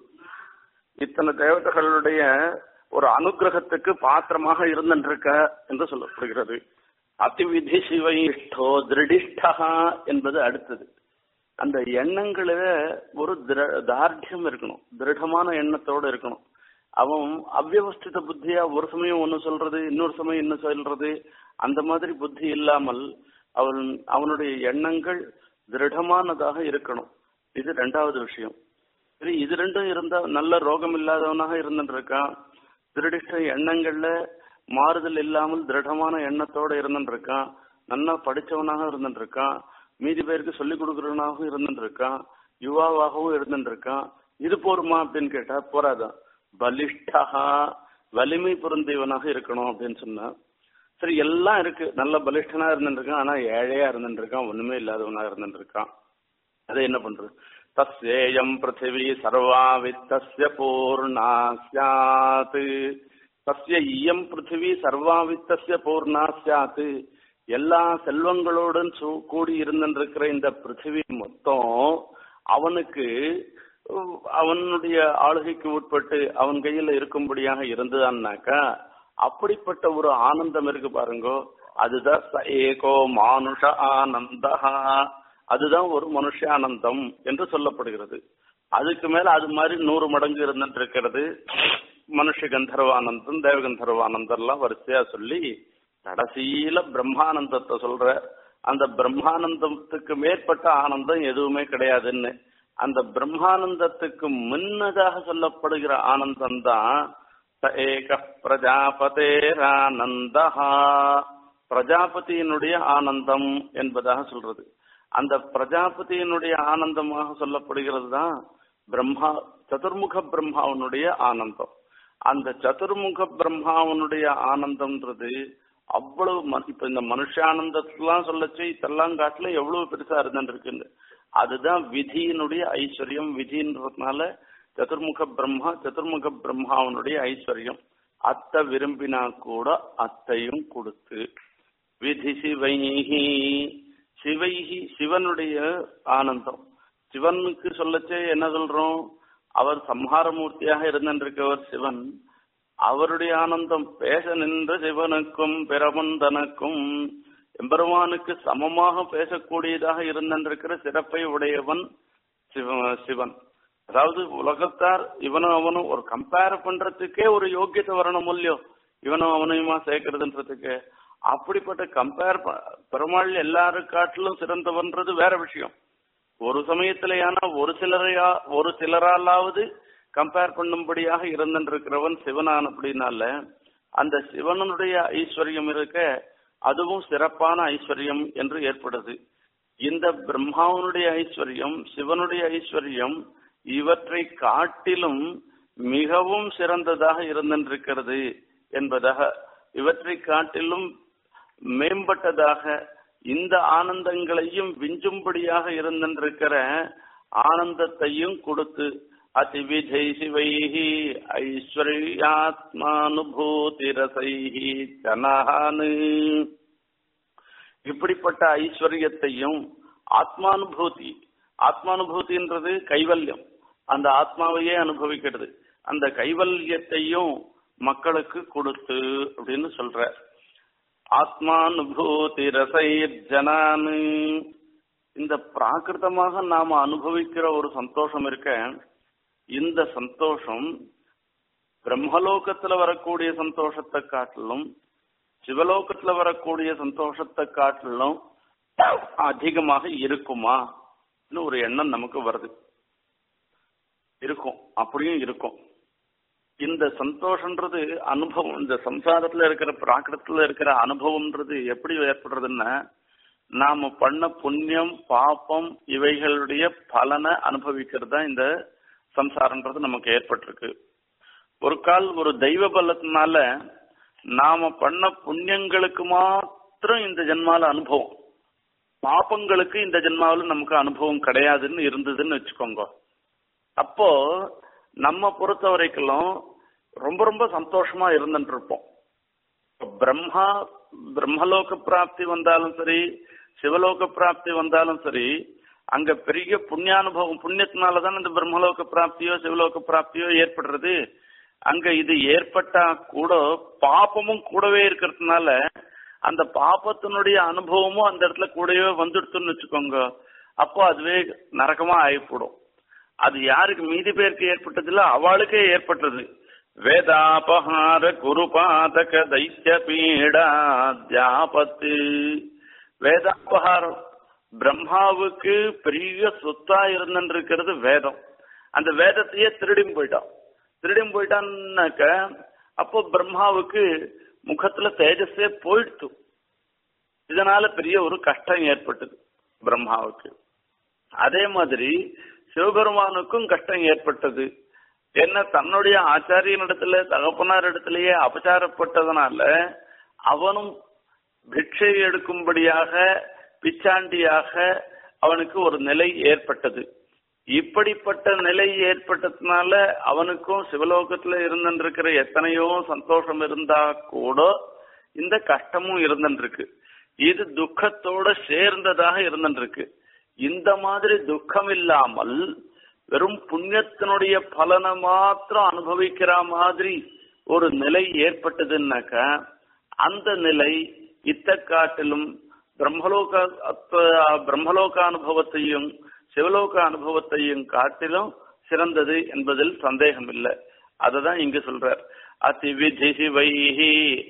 இத்தனை தேவதைகளுடைய ஒரு அனுகிரகத்துக்கு பாத்திரமாக இருந்திருக்க என்று சொல்லப்படுகிறது அதிவிதி சிவைஷ்டோ திருடிஷ்டா என்பது அடுத்தது அந்த எண்ணங்கள ஒரு தார்டியம் இருக்கணும் திருடமான எண்ணத்தோடு இருக்கணும் அவன் அவ்வவஸ்தித புத்தியா ஒரு சமயம் ஒன்னு சொல்றது இன்னொரு சமயம் இன்னும் சொல்றது அந்த மாதிரி புத்தி இல்லாமல் அவன் அவனுடைய எண்ணங்கள் திருடமானதாக இருக்கணும் இது ரெண்டாவது விஷயம் சரி இது ரெண்டும் இருந்தா நல்ல ரோகம் இல்லாதவனாக இருந்துட்டு இருக்கான் திருடிஷ்ட எண்ணங்கள்ல மாறுதல் இல்லாமல் திருடமான எண்ணத்தோட இருந்துட்டு இருக்கான் நல்லா படிச்சவனாக இருந்துட்டு இருக்கான் மீதி பேருக்கு சொல்லிக் கொடுக்கறவனாகவும் இருந்துட்டு இருக்கான் யுவாவாகவும் இருந்துட்டு இருக்கான் இது போருமா அப்படின்னு கேட்டா போராதான் பலிஷ்டா வலிமை பொருந்தியவனாக இருக்கணும் அப்படின்னு சொன்னா சரி எல்லாம் இருக்கு நல்ல பலிஷ்டனா இருந்துட்டு இருக்கான் ஆனா ஏழையா இருந்துட்டு இருக்கான் ஒண்ணுமே இல்லாதவனா இருந்துட்டு இருக்கான் அதை என்ன பண்றது தஸ்யேயம் பிருத்திவி சர்வா வித்தஸ்ய பூர்ணா சியாத் தஸ்ய இயம் பிருத்திவி சர்வா வித்தஸ்ய பூர்ணா சியாத் எல்லா செல்வங்களுடன் கூடி இருந்திருக்கிற இந்த பிருத்திவி மொத்தம் அவனுக்கு அவனுடைய ஆளுகைக்கு உட்பட்டு அவன் கையில இருக்கும்படியாக இருந்ததான்னாக்கா அப்படிப்பட்ட ஒரு ஆனந்தம் இருக்கு பாருங்கோ அதுதான் ஏகோ மானுஷ ஆனந்தா அதுதான் ஒரு மனுஷானந்தம் என்று சொல்லப்படுகிறது அதுக்கு மேல அது மாதிரி நூறு மடங்கு இருந்துட்டு இருக்கிறது மனுஷ கந்தர்வானந்தம் தேவகந்தர்வானந்தம் எல்லாம் வரிசையா சொல்லி கடைசியில பிரம்மானந்தத்தை சொல்ற அந்த பிரம்மானந்தத்துக்கு மேற்பட்ட ஆனந்தம் எதுவுமே கிடையாதுன்னு அந்த பிரம்மானந்தத்துக்கு முன்னதாக சொல்லப்படுகிற ஆனந்தம் தான் ஏக பிரஜாபதேரானந்தா பிரஜாபதியினுடைய ஆனந்தம் என்பதாக சொல்றது அந்த பிரஜாபதியினுடைய ஆனந்தமாக சொல்லப்படுகிறது தான் பிரம்மா சதுர்முக பிரம்மாவனுடைய ஆனந்தம் அந்த சதுர்முக பிரம்மாவனுடைய ஆனந்தம்ன்றது அவ்வளவு இப்ப இந்த மனுஷானந்தத்தெல்லாம் சொல்லச்சு இதெல்லாம் காட்டுல எவ்வளவு பெருசா இருந்துருக்கு அதுதான் விதியினுடைய ஐஸ்வர்யம் விதின்றதுனால சதுர்முக பிரம்மா சதுர்முக பிரம்மாவனுடைய ஐஸ்வர்யம் அத்தை விரும்பினா கூட அத்தையும் கொடுத்து விதி சிவைஹி சிவைஹி சிவனுடைய ஆனந்தம் சிவனுக்கு சொல்லச்சே என்ன சொல்றோம் அவர் சம்ஹாரமூர்த்தியாக இருந்திருக்கவர் சிவன் அவருடைய ஆனந்தம் பேச நின்ற சிவனுக்கும் பிறவன் தனக்கும் எம்பெருமானுக்கு சமமாக பேசக்கூடியதாக இருந்திருக்கிற சிறப்பை உடையவன் சிவன் அதாவது உலகத்தார் இவனும் அவனும் ஒரு கம்பேர் பண்றதுக்கே ஒரு யோக்கியத்தை வரணும் இல்லையோ இவனும் அவனையுமா சேர்க்கறதுன்றதுக்கு அப்படிப்பட்ட கம்பேர் பெருமாள் எல்லாரும் காட்டிலும் சிறந்தவன்றது வேற விஷயம் ஒரு சமயத்திலேயான ஒரு சிலரையா ஒரு சிலராலாவது கம்பேர் பண்ணும்படியாக இருந்திருக்கிறவன் சிவனான் அப்படின்னால அந்த சிவனுடைய ஐஸ்வர்யம் இருக்க அதுவும் சிறப்பான ஐஸ்வர்யம் என்று ஏற்படுது இந்த பிரம்மாவனுடைய ஐஸ்வர்யம் சிவனுடைய ஐஸ்வர்யம் இவற்றை காட்டிலும் மிகவும் சிறந்ததாக இருந்திருக்கிறது என்பதாக இவற்றை காட்டிலும் மேம்பட்டதாக இந்த ஆனந்தங்களையும் விஞ்சும்படியாக இருந்திருக்கிற ஆனந்தத்தையும் கொடுத்து அதிவிஜை சிவைஹி ஐஸ்வர்யாத்மானுபூதி ரசைஹி ஜனானு இப்படிப்பட்ட ஐஸ்வர்யத்தையும் ஆத்மானுபூதி ஆத்மானுபூதின்றது கைவல்யம் அந்த ஆத்மாவையே அனுபவிக்கிறது அந்த கைவல்யத்தையும் மக்களுக்கு கொடுத்து அப்படின்னு சொல்ற ஆத்மானுபூதி ரசைர் ஜனானு இந்த பிராகிருதமாக நாம அனுபவிக்கிற ஒரு சந்தோஷம் இருக்க இந்த சந்தோஷம் பிரம்மலோகத்துல வரக்கூடிய சந்தோஷத்தை காட்டிலும் சிவலோகத்துல வரக்கூடிய சந்தோஷத்தை காட்டிலும் அதிகமாக இருக்குமா ஒரு எண்ணம் நமக்கு வருது இருக்கும் அப்படியும் இருக்கும் இந்த சந்தோஷன்றது அனுபவம் இந்த சம்சாரத்துல இருக்கிற பிராகிருத்துல இருக்கிற அனுபவம்ன்றது எப்படி ஏற்படுறதுன்னா நாம பண்ண புண்ணியம் பாப்பம் இவைகளுடைய பலனை அனுபவிக்கிறது தான் இந்த சம்சாரன்றது நமக்கு ஏற்பட்டிருக்கு ஒரு கால் ஒரு தெய்வ பலத்தினால நாம பண்ண புண்ணியங்களுக்கு மாத்திரம் இந்த ஜென்மால அனுபவம் பாப்பங்களுக்கு இந்த ஜென்மாவில் நமக்கு அனுபவம் கிடையாதுன்னு இருந்ததுன்னு வச்சுக்கோங்க அப்போ நம்ம பொறுத்த வரைக்கும் ரொம்ப ரொம்ப சந்தோஷமா இருந்துட்டு இருப்போம் பிரம்மா பிரம்மலோக பிராப்தி வந்தாலும் சரி சிவலோக பிராப்தி வந்தாலும் சரி அங்க பெரிய புண்ணியானுபவம் புண்ணியத்தினாலதான் இந்த பிரம்மலோக பிராப்தியோ சிவலோக பிராப்தியோ ஏற்படுறது அங்க இது ஏற்பட்டா கூட பாப்பமும் கூடவே இருக்கிறதுனால அந்த பாப்பத்தினுடைய அனுபவமும் அந்த இடத்துல கூடவே வந்துடுத்துன்னு வச்சுக்கோங்க அப்போ அதுவே நரகமா ஆயிப்படும் அது யாருக்கு மீதி பேருக்கு ஏற்பட்டதில்ல அவளுக்கே ஏற்பட்டது வேதாபஹார குருபாதக தைத்திய பீடா தியாபத்து வேதாபகாரம் பிரம்மாவுக்கு பெரிய சொத்தா இருந்துருக்கிறது வேதம் அந்த வேதத்தையே திருடியும் போயிட்டான் திருடியும் போயிட்டான்னாக்க அப்போ பிரம்மாவுக்கு முகத்துல தேஜஸே போயிடுத்து இதனால பெரிய ஒரு கஷ்டம் ஏற்பட்டது பிரம்மாவுக்கு அதே மாதிரி சிவபெருமானுக்கும் கஷ்டம் ஏற்பட்டது என்ன தன்னுடைய ஆச்சாரியனிடத்துல தகப்பனார் இடத்திலேயே அபச்சாரப்பட்டதனால அவனும் பிக்ஷை எடுக்கும்படியாக பிச்சாண்டியாக அவனுக்கு ஒரு நிலை ஏற்பட்டது இப்படிப்பட்ட நிலை ஏற்பட்டதுனால அவனுக்கும் சிவலோகத்துல இருந்திருக்கிற எத்தனையோ சந்தோஷம் இருந்தா கூட இந்த கஷ்டமும் இருந்துருக்கு இது துக்கத்தோட சேர்ந்ததாக இருந்துருக்கு இந்த மாதிரி துக்கம் இல்லாமல் வெறும் புண்ணியத்தினுடைய பலனை மாத்திரம் அனுபவிக்கிற மாதிரி ஒரு நிலை ஏற்பட்டதுன்னாக்க அந்த நிலை இத்த காட்டிலும் பிரம்மலோக பிரம்மலோக அனுபவத்தையும் சிவலோக அனுபவத்தையும் காட்டிலும் சிறந்தது என்பதில் சந்தேகம் இல்லை அததான் இங்க சொல்றார் அதிவிதி வைஹி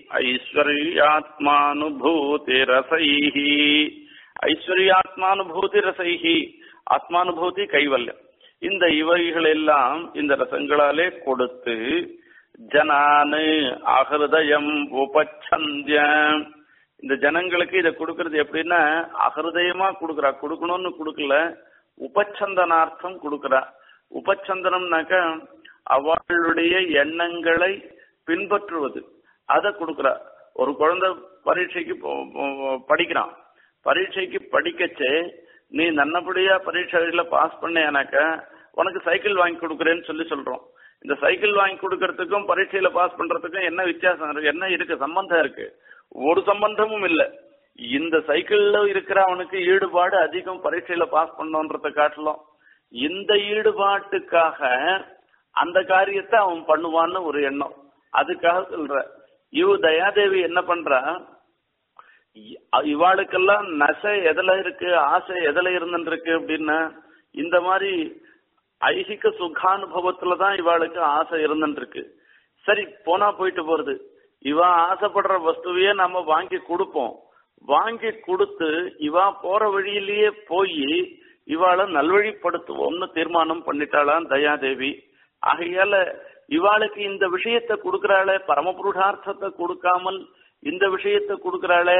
ஐஸ்வர்யாத்மானுபூதி ரசைஹி ஐஸ்வர்யாத்மானுபூதி ரசைஹி ஆத்மானுபூதி கைவல்யம் இந்த இவைகள் எல்லாம் இந்த ரசங்களாலே கொடுத்து ஜனானு அகிருதயம் உபச்சந்திய இந்த ஜனங்களுக்கு இதை கொடுக்கறது எப்படின்னா அகிருதயமா கொடுக்குறா கொடுக்கணும்னு கொடுக்கல உபச்சந்தனார்த்தம் கொடுக்குறா உபச்சந்தனம்னாக்க அவளுடைய எண்ணங்களை பின்பற்றுவது அதை கொடுக்குறா ஒரு குழந்தை பரீட்சைக்கு படிக்கிறான் பரீட்சைக்கு படிக்கச்சே நீ நல்லபடியா பரீட்சையில பாஸ் பண்ணேனாக்க உனக்கு சைக்கிள் வாங்கி கொடுக்குறேன்னு சொல்லி சொல்றோம் இந்த சைக்கிள் வாங்கி கொடுக்கறதுக்கும் பரீட்சையில பாஸ் பண்றதுக்கும் என்ன வித்தியாசம் இருக்கு என்ன இருக்கு சம்பந்தம் இருக்கு ஒரு சம்பந்தமும் இல்ல இந்த சைக்கிள்ல இருக்கிற அவனுக்கு ஈடுபாடு அதிகம் பரீட்சையில பாஸ் பண்ணோன்றத காட்டலாம் இந்த ஈடுபாட்டுக்காக அந்த காரியத்தை அவன் பண்ணுவான்னு ஒரு எண்ணம் அதுக்காக சொல்ற இவ தயாதேவி என்ன பண்றா இவாளுக்கெல்லாம் நசை எதுல இருக்கு ஆசை எதுல இருந்துருக்கு அப்படின்னா இந்த மாதிரி ஐகிக சுகானுபவத்துலதான் இவாளுக்கு ஆசை இருந்துருக்கு சரி போனா போயிட்டு போறது இவ ஆசைப்படுற வஸ்துவையே நம்ம வாங்கி கொடுப்போம் வாங்கி கொடுத்து இவா போற வழியிலேயே போய் இவாளை நல்வழிப்படுத்துவோம்னு தீர்மானம் பண்ணிட்டாளாம் தயாதேவி ஆகையால இவாளுக்கு இந்த விஷயத்தை கொடுக்கறாளே பரமபுருஷார்த்தத்தை கொடுக்காமல் இந்த விஷயத்தை கொடுக்கறாளே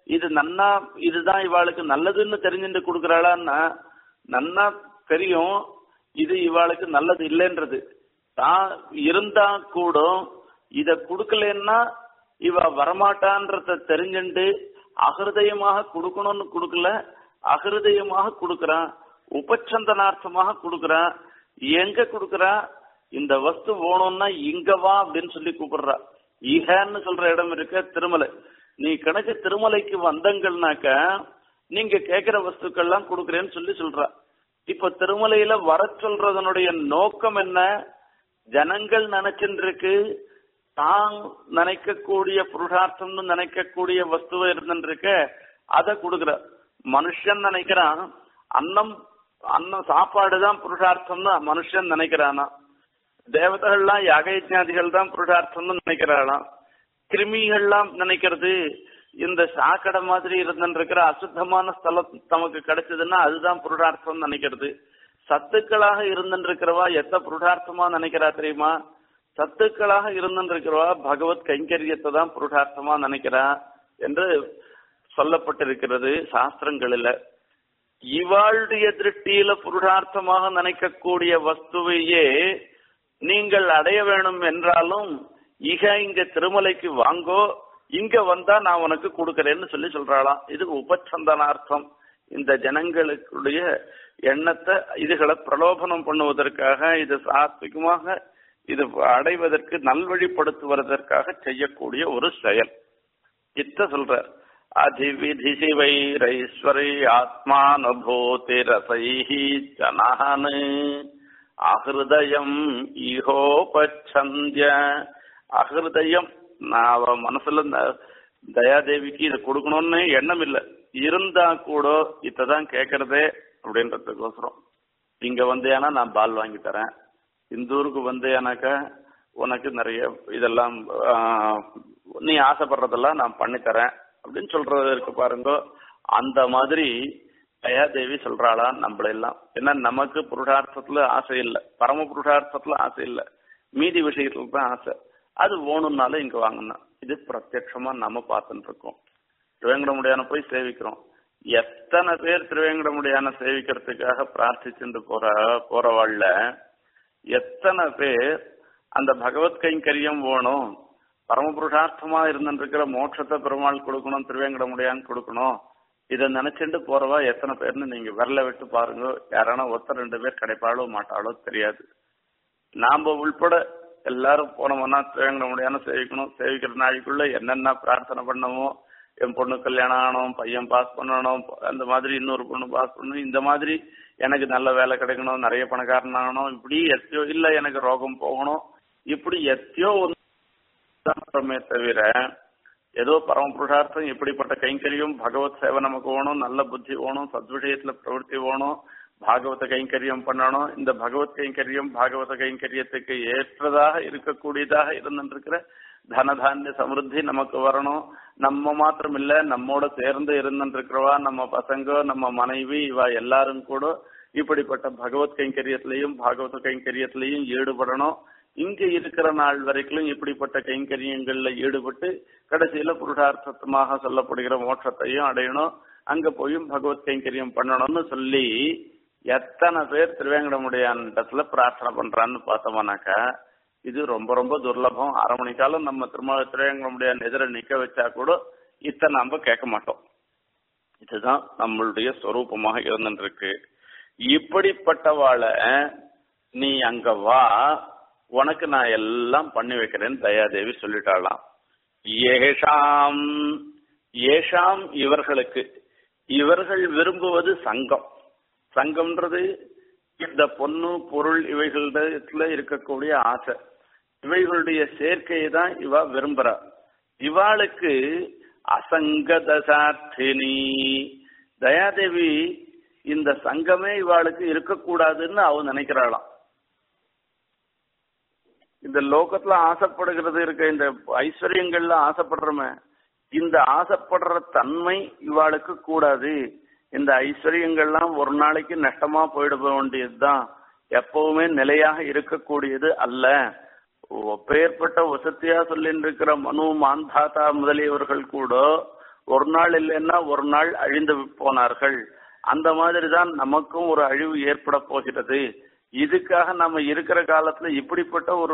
இது நன்னா இதுதான் இவாளுக்கு நல்லதுன்னு தெரிஞ்சுட்டு கொடுக்குறாளான்னா நன்னா தெரியும் இது இவாளுக்கு நல்லது இல்லைன்றது தான் இருந்தா கூட இத கொடுக்கலன்னா இவ வரமாட்டான்றத தெரிஞ்சுண்டு அகிருதயமாக கொடுக்கணும்னு கொடுக்கல அகிருதயமாக கொடுக்கறான் உபச்சந்தனார்த்தமாக கொடுக்கறான் எங்க கொடுக்கறா இந்த வஸ்து வேணும்னா இங்க வா அப்படின்னு சொல்லி கூப்பிடுறா ஈகன்னு சொல்ற இடம் இருக்க திருமலை நீ கணக்கு திருமலைக்கு வந்தங்கள்னாக்க நீங்க கேட்கிற வஸ்துக்கள்லாம் கொடுக்குறேன்னு சொல்லி சொல்றா இப்ப திருமலையில வர சொல்றதனுடைய நோக்கம் என்ன ஜனங்கள் நினைச்சுட்டு இருக்கு தான் நினைக்கக்கூடிய புருஷார்த்தம்னு நினைக்கக்கூடிய வஸ்துவை இருந்துருக்க அதை கொடுக்குற மனுஷன் நினைக்கிறான் அன்னம் அன்னம் சாப்பாடு தான் புருஷார்த்தம்னு மனுஷன் நினைக்கிறானா தேவதைகள்லாம் யாகயஜாதிகள் தான் புருஷார்த்தம்னு நினைக்கிறாளாம் கிருமிகள்லாம் நினைக்கிறது இந்த சாக்கடை மாதிரி இருந்துருக்கிற அசுத்தமான ஸ்தலம் தமக்கு கிடைச்சதுன்னா அதுதான் புருஷார்த்தம் நினைக்கிறது சத்துக்களாக இருந்துருக்கிறவா எத்த புருஷார்த்தமா நினைக்கிறா தெரியுமா சத்துக்களாக இருந்துருக்கிறவா பகவத் கைங்கரியத்தை தான் புருஷார்த்தமா நினைக்கிறா என்று சொல்லப்பட்டிருக்கிறது சாஸ்திரங்களில் இவாளுடைய திருஷ்டியில புருஷார்த்தமாக நினைக்கக்கூடிய வஸ்துவையே நீங்கள் அடைய வேணும் என்றாலும் இக இங்க திருமலைக்கு வாங்கோ இங்க வந்தா நான் உனக்கு கொடுக்கறேன்னு சொல்லி சொல்றாளாம் இது உபச்சந்தனார்த்தம் இந்த ஜனங்களுடைய எண்ணத்தை இதுகளை பிரலோபனம் பண்ணுவதற்காக இது சாத்விகமாக இது அடைவதற்கு நல்வழிப்படுத்துவதற்காக செய்யக்கூடிய ஒரு செயல் இத்த சொல்றார் அதிவிதி சிவைரைஸ்வரி ஆத்மானுபூதி ரசைஹி ஜனான் அஹிருதயம் ஈகோபச்சந்திய அஹிருதயம் நான் அவ மனசுல இந்த தயாதேவிக்கு இது கொடுக்கணும்னு எண்ணம் இல்லை இருந்தா கூட இத்ததான் கேட்கறதே அப்படின்றதுக்கோசரம் இங்க வந்தேனா நான் பால் வாங்கி தரேன் இந்த ஊருக்கு வந்தேனாக்கா உனக்கு நிறைய இதெல்லாம் நீ ஆசைப்படுறதெல்லாம் நான் பண்ணி தரேன் அப்படின்னு சொல்றது இருக்கு பாருங்க அந்த மாதிரி தயாதேவி சொல்றாளா நம்மளெல்லாம் ஏன்னா நமக்கு புருஷார்த்தத்துல ஆசை இல்லை பரம புருஷார்த்தத்துல ஆசை இல்லை மீதி விஷயத்துல தான் ஆசை அது வேணும்னாலும் இங்க வாங்கணும் இது பிரத்யட்சமா நம்ம பார்த்துட்டு இருக்கோம் திருவேங்கடமுடியான போய் சேவிக்கிறோம் எத்தனை பேர் திருவேங்கடமுடியான சேவிக்கிறதுக்காக பிரார்த்திச்சுட்டு போற போறவாழ்ல எத்தனை பேர் அந்த பகவத் கைங்கரியம் வேணும் பரமபுருஷார்த்தமா இருந்துருக்கிற மோட்சத்தை பெருமாள் கொடுக்கணும் திருவேங்கடமுடியான்னு கொடுக்கணும் இதை நினைச்சுட்டு போறவா எத்தனை பேர்னு நீங்க விரல விட்டு பாருங்க யாரானா ஒருத்தர் ரெண்டு பேர் கிடைப்பாளோ மாட்டாளோ தெரியாது நாம உள்பட எல்லாரும் போனோம்னா திருவேங்கடமுடியான சேவிக்கணும் சேவிக்கிற நாளைக்குள்ள என்னென்ன பிரார்த்தனை பண்ணமோ என் பொண்ணு கல்யாணம் ஆகணும் பையன் பாஸ் பண்ணணும் அந்த மாதிரி இன்னொரு பொண்ணு பாஸ் பண்ணணும் இந்த மாதிரி எனக்கு நல்ல வேலை கிடைக்கணும் நிறைய பணக்காரன் ஆகணும் இப்படி எத்தையோ இல்ல எனக்கு ரோகம் போகணும் இப்படி எத்தையோ ஒன்று தவிர ஏதோ பரம புருஷார்த்தம் இப்படிப்பட்ட கைங்கரியம் பகவத் சேவை நமக்கு வேணும் நல்ல புத்தி வேணும் சத்விஷயத்துல பிரவருத்தி வேணும் பாகவத கைங்கரியம் பண்ணணும் இந்த பகவத் கைங்கரியம் பாகவத கைங்கரியத்துக்கு ஏற்றதாக இருக்கக்கூடியதாக இருந்துருக்கிற தனதானிய சமிருத்தி நமக்கு வரணும் நம்ம மாத்திரம் இல்ல நம்மோட சேர்ந்து இருந்துருக்கிறவா நம்ம பசங்க நம்ம மனைவி இவா எல்லாரும் கூட இப்படிப்பட்ட பகவத் கைங்கரியத்திலையும் பாகவத கைங்கரியத்திலையும் ஈடுபடணும் இங்க இருக்கிற நாள் வரைக்கும் இப்படிப்பட்ட கைங்கரியங்கள்ல ஈடுபட்டு கடைசியில புருஷார்த்தமாக சொல்லப்படுகிற மோட்சத்தையும் அடையணும் அங்க போயும் பகவத் கைங்கரியம் பண்ணணும்னு சொல்லி எத்தனை பேர் திருவேங்கடமுடியான்டத்துல பிரார்த்தனை பண்றான்னு பார்த்தோம்னாக்கா இது ரொம்ப ரொம்ப துர்லபம் அரை மணி காலம் நம்ம திரும்ப திருவேங்கடமுடியான் எதிர நிக்க வச்சா கூட இத்தனை நம்ம கேட்க மாட்டோம் இதுதான் நம்மளுடைய ஸ்வரூபமாக இருந்துருக்கு இப்படிப்பட்டவாளை நீ அங்க வா உனக்கு நான் எல்லாம் பண்ணி வைக்கிறேன்னு தயாதேவி சொல்லிட்டாளாம் ஏஷாம் ஏஷாம் இவர்களுக்கு இவர்கள் விரும்புவது சங்கம் சங்கம்ன்றது இந்த பொண்ணு பொருள் இவைகளிடத்துல இருக்கக்கூடிய ஆசை இவைகளுடைய சேர்க்கையை தான் இவ விரும்புறா இவாளுக்கு அசங்க தசார்த்தினி தயாதேவி இந்த சங்கமே இவாளுக்கு இருக்கக்கூடாதுன்னு அவ நினைக்கிறாளாம் இந்த லோகத்துல ஆசைப்படுகிறது இருக்க இந்த ஐஸ்வர்யங்கள்ல ஆசைப்படுறோமே இந்த ஆசைப்படுற தன்மை இவாளுக்கு கூடாது இந்த ஐஸ்வர்யங்கள்லாம் ஒரு நாளைக்கு நஷ்டமா போயிட வேண்டியதுதான் எப்பவுமே நிலையாக இருக்கக்கூடியது அல்ல ஒப்பேற்பட்ட வசதியா சொல்லிட்டு இருக்கிற மனு மாந்தாத்தா முதலியவர்கள் கூட ஒரு நாள் இல்லைன்னா ஒரு நாள் அழிந்து போனார்கள் அந்த மாதிரி தான் நமக்கும் ஒரு அழிவு ஏற்பட போகிறது இதுக்காக நம்ம இருக்கிற காலத்துல இப்படிப்பட்ட ஒரு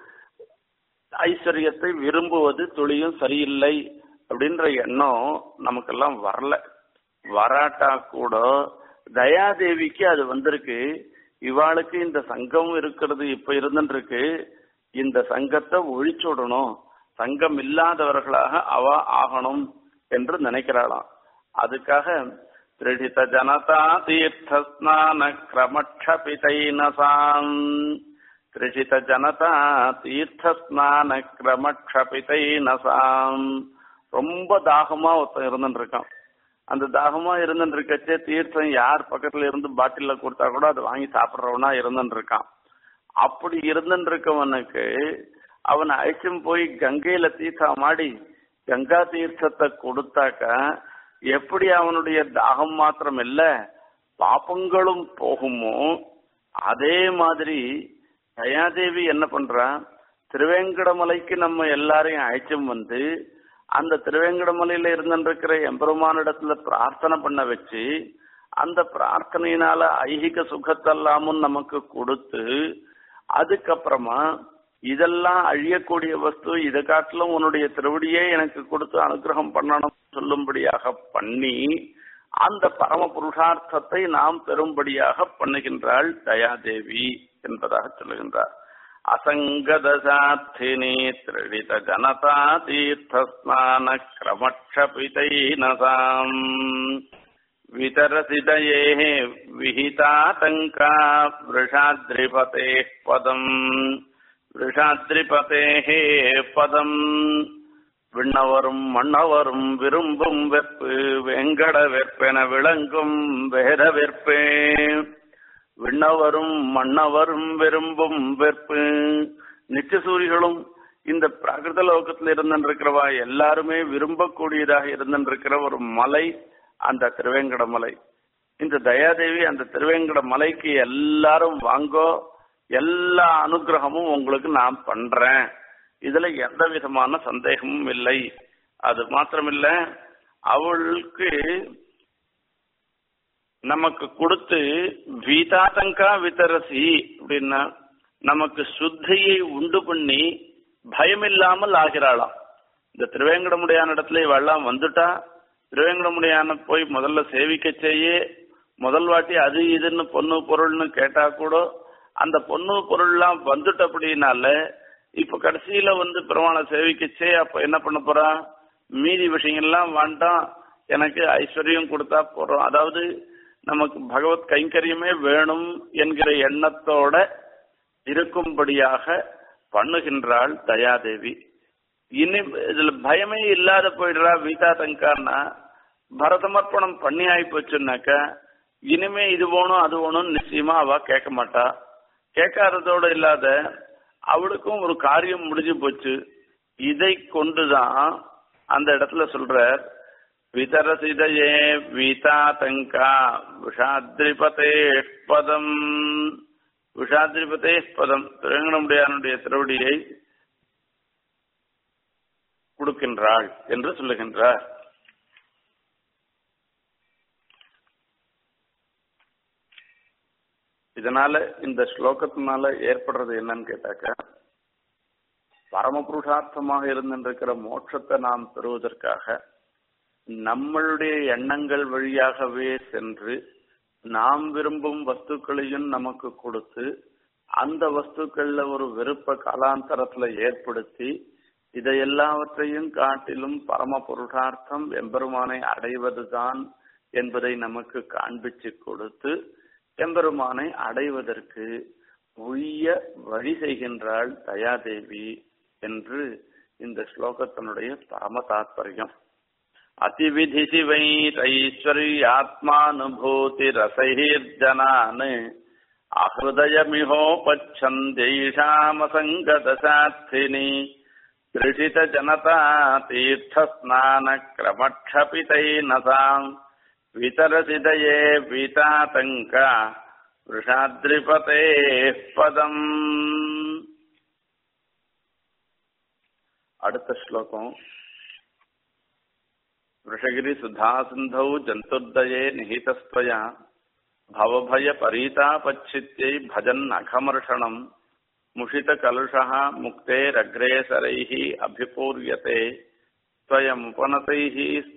ஐஸ்வர்யத்தை விரும்புவது துளியும் சரியில்லை அப்படின்ற எண்ணம் நமக்கெல்லாம் வரல வராட்டா கூட தயாதேவிக்கு அது வந்திருக்கு இவாளுக்கு இந்த சங்கம் இருக்கிறது இப்ப இருந்துருக்கு இந்த சங்கத்தை ஒழிச்சுடணும் சங்கம் இல்லாதவர்களாக அவ ஆகணும் என்று நினைக்கிறாளாம் அதுக்காக திருடித ஜனதா தீர்த்த ஸ்நான கிரமக்ஷபிதைனசாம் திருஷித ஜனதா தீர்த்த ஸ்நான கிரமக்ஷபிதைனசாம் ரொம்ப தாகமா ஒருத்தன் இருந்துட்டு இருக்கான் அந்த தாகமா இருந்துட்டு இருக்கச்சே தீர்த்தம் யார் பக்கத்துல இருந்து பாட்டில்ல கொடுத்தா கூட அதை வாங்கி சாப்பிடுறவனா இருந்துட்டு இருக்கான் அப்படி இருந்துட்டு இருக்கவனுக்கு அவனை அழைச்சும் போய் கங்கையில தீர்த்தம் மாடி கங்கா தீர்த்தத்தை கொடுத்தாக்க எப்படி அவனுடைய தாகம் மாத்திரம் இல்ல பாப்பங்களும் போகுமோ அதே மாதிரி தயாதேவி என்ன பண்றா திருவேங்கடமலைக்கு நம்ம எல்லாரையும் அழைச்சும் வந்து அந்த திருவேங்கடமலையில இருந்துருக்கிற எம்பெருமானிடத்துல பிரார்த்தனை பண்ண வச்சு அந்த பிரார்த்தனையினால ஐகிக சுகத்தெல்லாமும் நமக்கு கொடுத்து அதுக்கப்புறமா இதெல்லாம் அழியக்கூடிய வஸ்து இதை காட்டிலும் உன்னுடைய திருவடியே எனக்கு கொடுத்து அனுகிரகம் பண்ணணும் சொல்லும்படியாக பண்ணி அந்த பரம புருஷார்த்தத்தை நாம் பெறும்படியாக பண்ணுகின்றாள் தயாதேவி என்பதாக சொல்லுகின்றார் அசங்கதசாத்தினி திரடித ஜனதா தீர்த்தஸ்நான கிரமக்ஷபிதைனசாம் விதரசிதயே விஹிதாதங்கா விருஷாத்ரிபதே பதம் விருஷாத்ரிபதே பதம் விண்ணவரும் மன்னவரும் விரும்பும் வெப்பு வெங்கட வெற்பென விளங்கும் வேத வெற்பே விண்ணவரும் மன்னவரும் விரும்பும் வெற்பு நிச்சசூரிகளும் இந்த பிராகிருத லோகத்தில் இருந்திருக்கிறவா எல்லாருமே விரும்பக்கூடியதாக இருந்திருக்கிற ஒரு மலை அந்த திருவேங்கட மலை இந்த தயாதேவி அந்த திருவேங்கட மலைக்கு எல்லாரும் வாங்கோ எல்லா அனுகிரகமும் உங்களுக்கு நான் பண்றேன் இதுல எந்த விதமான சந்தேகமும் இல்லை அது மாத்திரமில்ல அவளுக்கு நமக்கு கொடுத்து வீதாதங்கா விதரசி அப்படின்னா நமக்கு சுத்தியை உண்டு பண்ணி பயமில்லாமல் ஆகிறாளாம் இந்த திருவேங்கடமுடையான இடத்துல இவெல்லாம் வந்துட்டா திருவேங்கடமுடையான போய் முதல்ல சேவிக்க செய்ய முதல் வாட்டி அது இதுன்னு பொண்ணு பொருள்னு கேட்டா கூட அந்த பொண்ணு பொருள்லாம் வந்துட்டு அப்படின்னால இப்ப கடைசியில வந்து பெருமாளை சேவிக்கச்சே அப்ப என்ன பண்ண போறா மீதி விஷயங்கள்லாம் வேண்டாம் எனக்கு ஐஸ்வர்யம் கொடுத்தா போறோம் அதாவது நமக்கு பகவத் கைங்கரியமே வேணும் என்கிற எண்ணத்தோட இருக்கும்படியாக பண்ணுகின்றாள் தயாதேவி இனி இதுல பயமே இல்லாத போயிடுறா வீதா தங்கான்னா பரதமர்ப்பணம் பண்ணி ஆகி போச்சுன்னாக்க இனிமே இது வேணும் அது வேணும்னு நிச்சயமா அவ கேட்க மாட்டா கேட்காததோட இல்லாத அவளுக்கும் ஒரு காரியம் முடிஞ்சு போச்சு இதை கொண்டுதான் அந்த இடத்துல சொல்ற விதரசிதையே வீதாதங்கா விஷாத்ரிபதே பதம் விஷாத்ரிபதே பதம் திருவேங்கடமுடியானுடைய திருவடியை கொடுக்கின்றாள் என்று சொல்லுகின்றார் இதனால இந்த ஸ்லோகத்தினால ஏற்படுறது என்னன்னு கேட்டாக்க பரமபுருஷார்த்தமாக இருந்திருக்கிற மோட்சத்தை நாம் பெறுவதற்காக நம்மளுடைய எண்ணங்கள் வழியாகவே சென்று நாம் விரும்பும் வஸ்துக்களையும் நமக்கு கொடுத்து அந்த வஸ்துக்கள்ல ஒரு வெறுப்ப காலாந்தரத்துல ஏற்படுத்தி இதை எல்லாவற்றையும் காட்டிலும் பரம புருஷார்த்தம் எம்பெருமானை அடைவதுதான் என்பதை நமக்கு காண்பிச்சு கொடுத்து எம்பெருமானை அடைவதற்கு உய்ய வழி செய்கின்றாள் தயாதேவி என்று இந்த ஸ்லோகத்தினுடைய பரம தாத்பரியம் அதிவிதி சிவைரைஸ்வர்யாத்மானுபூதி ரசைர்ஜனான் அஹதயமிஹோபச்சந்தேஷாமசங்கதசார்த்தினி திருஷித ஜனதா தீர்த்தஸ்நான கிரமக்ஷபிதைனசாம் விதரசிதயே வீதாதங்க விஷாத்ரிபதே பதம் அடுத்த ஸ்லோகம் वृषगिरि सुधा सिन्धौ जन्तुर्दये निहितस्त्वया भवभय परीतापच्छित्यै भजन्नखमर्षणम् मुषितकलुषः मुक्तेरग्रेसरैः अभिपूर्यते स्वयमुपनतैः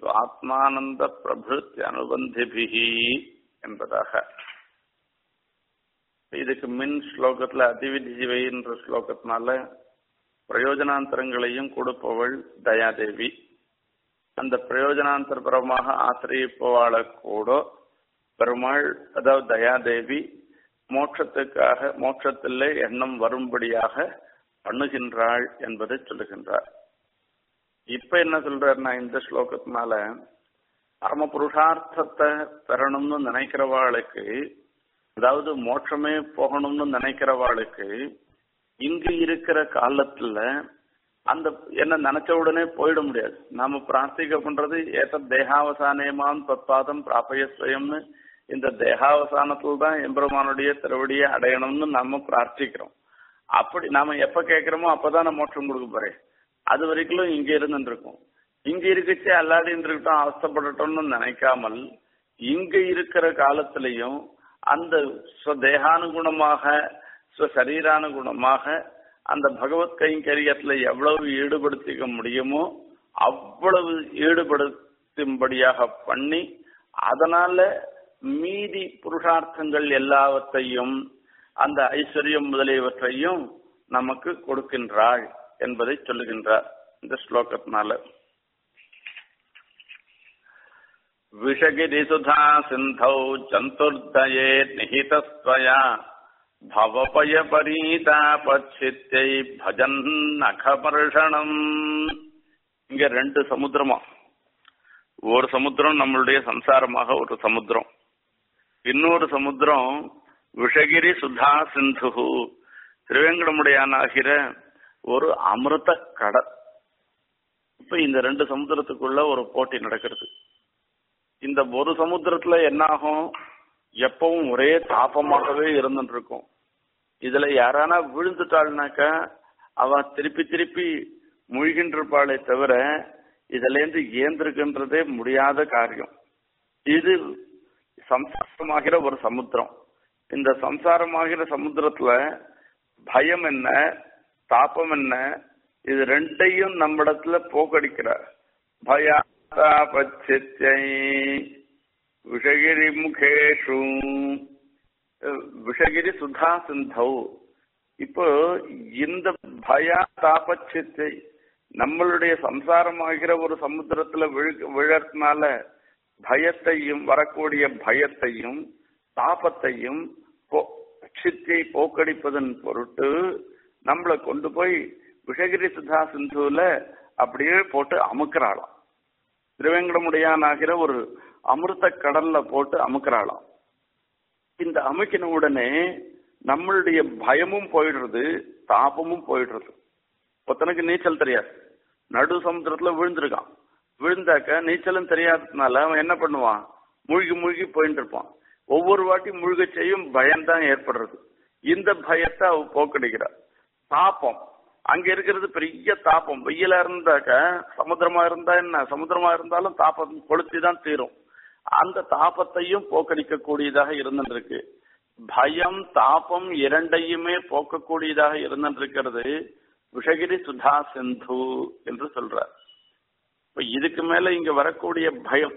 स्वात्मानन्दप्रभृत्यनुबन्धिभिः என்பதாக இதுக்கு மின் ஸ்லோகத்துல அதிவிதி ஜீவைன்ற ஸ்லோகத்தினால பிரயோஜனாந்தரங்களையும் கொடுப்பவள் தயாதேவி அந்த பிரயோஜனாந்தரபரமாக ஆசிரியப்பவாள கூட பெருமாள் அதாவது தயாதேவி மோட்சத்துக்காக மோட்சத்திலே எண்ணம் வரும்படியாக பண்ணுகின்றாள் என்பதை சொல்லுகின்றார் இப்ப என்ன சொல்றாருன்னா இந்த ஸ்லோகத்தினால பரம புருஷார்த்தத்தை பெறணும்னு நினைக்கிறவாளுக்கு அதாவது மோட்சமே போகணும்னு நினைக்கிறவாளுக்கு இங்கு இருக்கிற காலத்துல அந்த என்ன நினைச்ச உடனே போயிட முடியாது நாம பிரார்த்திக்க பண்றது ஏத்த தேகாவசானயமாம் தத்பாதம் பிராபயஸ்வயம்னு இந்த தேகாவசானத்துல தான் எம்பெருமானுடைய திருவடியை அடையணும்னு நம்ம பிரார்த்திக்கிறோம் அப்படி நாம எப்ப கேட்கிறோமோ அப்பதான் நம்ம மோட்சம் கொடுக்க போறேன் அது வரைக்கும் இங்க இருந்துருக்கும் இங்க இருக்கச்சு அல்லாடின்னு இருக்கட்டும் அவஸ்தப்படட்டும்னு நினைக்காமல் இங்க இருக்கிற காலத்திலையும் அந்த தேகானுகுணமாக சரீரானுகுணமாக அந்த பகவத் கைங்கரியத்துல எவ்வளவு ஈடுபடுத்திக்க முடியுமோ அவ்வளவு ஈடுபடுத்தும்படியாக பண்ணி அதனால மீதி புருஷார்த்தங்கள் எல்லாவற்றையும் அந்த ஐஸ்வர்யம் முதலியவற்றையும் நமக்கு கொடுக்கின்றாள் என்பதை சொல்லுகின்றார் இந்த ஸ்லோகத்தினால விஷகிரிசுதா சிந்தௌ சந்துர்தயே நிஹிதஸ்வயா பவபய பரீதாபச்சித்தை பஜன் நகபர்ஷணம் இங்க ரெண்டு சமுத்திரமா ஒரு சமுத்திரம் நம்மளுடைய சம்சாரமாக ஒரு சமுத்திரம் இன்னொரு சமுத்திரம் விஷகிரி சுதா சிந்து திருவேங்கடமுடையானாகிற ஒரு அமிர்த கடல் இப்ப இந்த ரெண்டு சமுத்திரத்துக்குள்ள ஒரு போட்டி நடக்கிறது இந்த ஒரு சமுத்திரத்துல என்ன ஆகும் எப்பவும் ஒரே தாபமாகவே இருந்துட்டு இருக்கும் இதுல யாரானா விழுந்துட்டாள்னாக்கா அவ திருப்பி திருப்பி முழுகின்றிருப்பாளே தவிர இதுல இருந்து ஏந்திருக்கின்றதே முடியாத காரியம் இது சம்சாரமாகிற ஒரு சமுத்திரம் இந்த சம்சாரமாகிற சமுத்திரத்துல பயம் என்ன தாபம் என்ன இது ரெண்டையும் நம்மிடத்துல போக்கடிக்கிறார் பயாபச்சித்தை விஷகிரி முகேஷு விஷகிரி சுதா சிந்தௌ இப்போ இந்த பயா தாபச்சித்தை நம்மளுடைய சம்சாரமாகிற ஒரு சமுத்திரத்துல விழு விழறதுனால பயத்தையும் வரக்கூடிய பயத்தையும் தாபத்தையும் சித்தை போக்கடிப்பதன் பொருட்டு நம்மளை கொண்டு போய் விஷகிரி சுதா சிந்துல அப்படியே போட்டு அமுக்கிறாளாம் திருவேங்கடமுடையானாகிற ஒரு அமிர்த கடல்ல போட்டு அமுக்கிறாளாம் இந்த அமுக்கின உடனே நம்மளுடைய பயமும் போயிடுறது தாபமும் போயிடுறது ஒருத்தனுக்கு நீச்சல் தெரியாது நடு சமுத்திரத்துல விழுந்திருக்கான் விழுந்தாக்க நீச்சலும் தெரியாததுனால அவன் என்ன பண்ணுவான் மூழ்கி மூழ்கி போயிட்டு இருப்பான் ஒவ்வொரு வாட்டி முழுக செய்யும் பயம்தான் ஏற்படுறது இந்த பயத்தை அவ போக்கடிக்கிறார் தாப்பம் அங்க இருக்கிறது பெரிய தாப்பம் வெயிலா இருந்தாக்க சமுத்திரமா இருந்தா என்ன சமுத்திரமா இருந்தாலும் தாப்பம் கொளுத்தி தான் தீரும் அந்த தாபத்தையும் போக்கடிக்க கூடியதாக இருந்துருக்கு பயம் தாபம் இரண்டையுமே போக்கக்கூடியதாக இருந்திருக்கிறது விஷகிரி சுதா சிந்து என்று சொல்றார் இப்ப இதுக்கு மேல இங்க வரக்கூடிய பயம்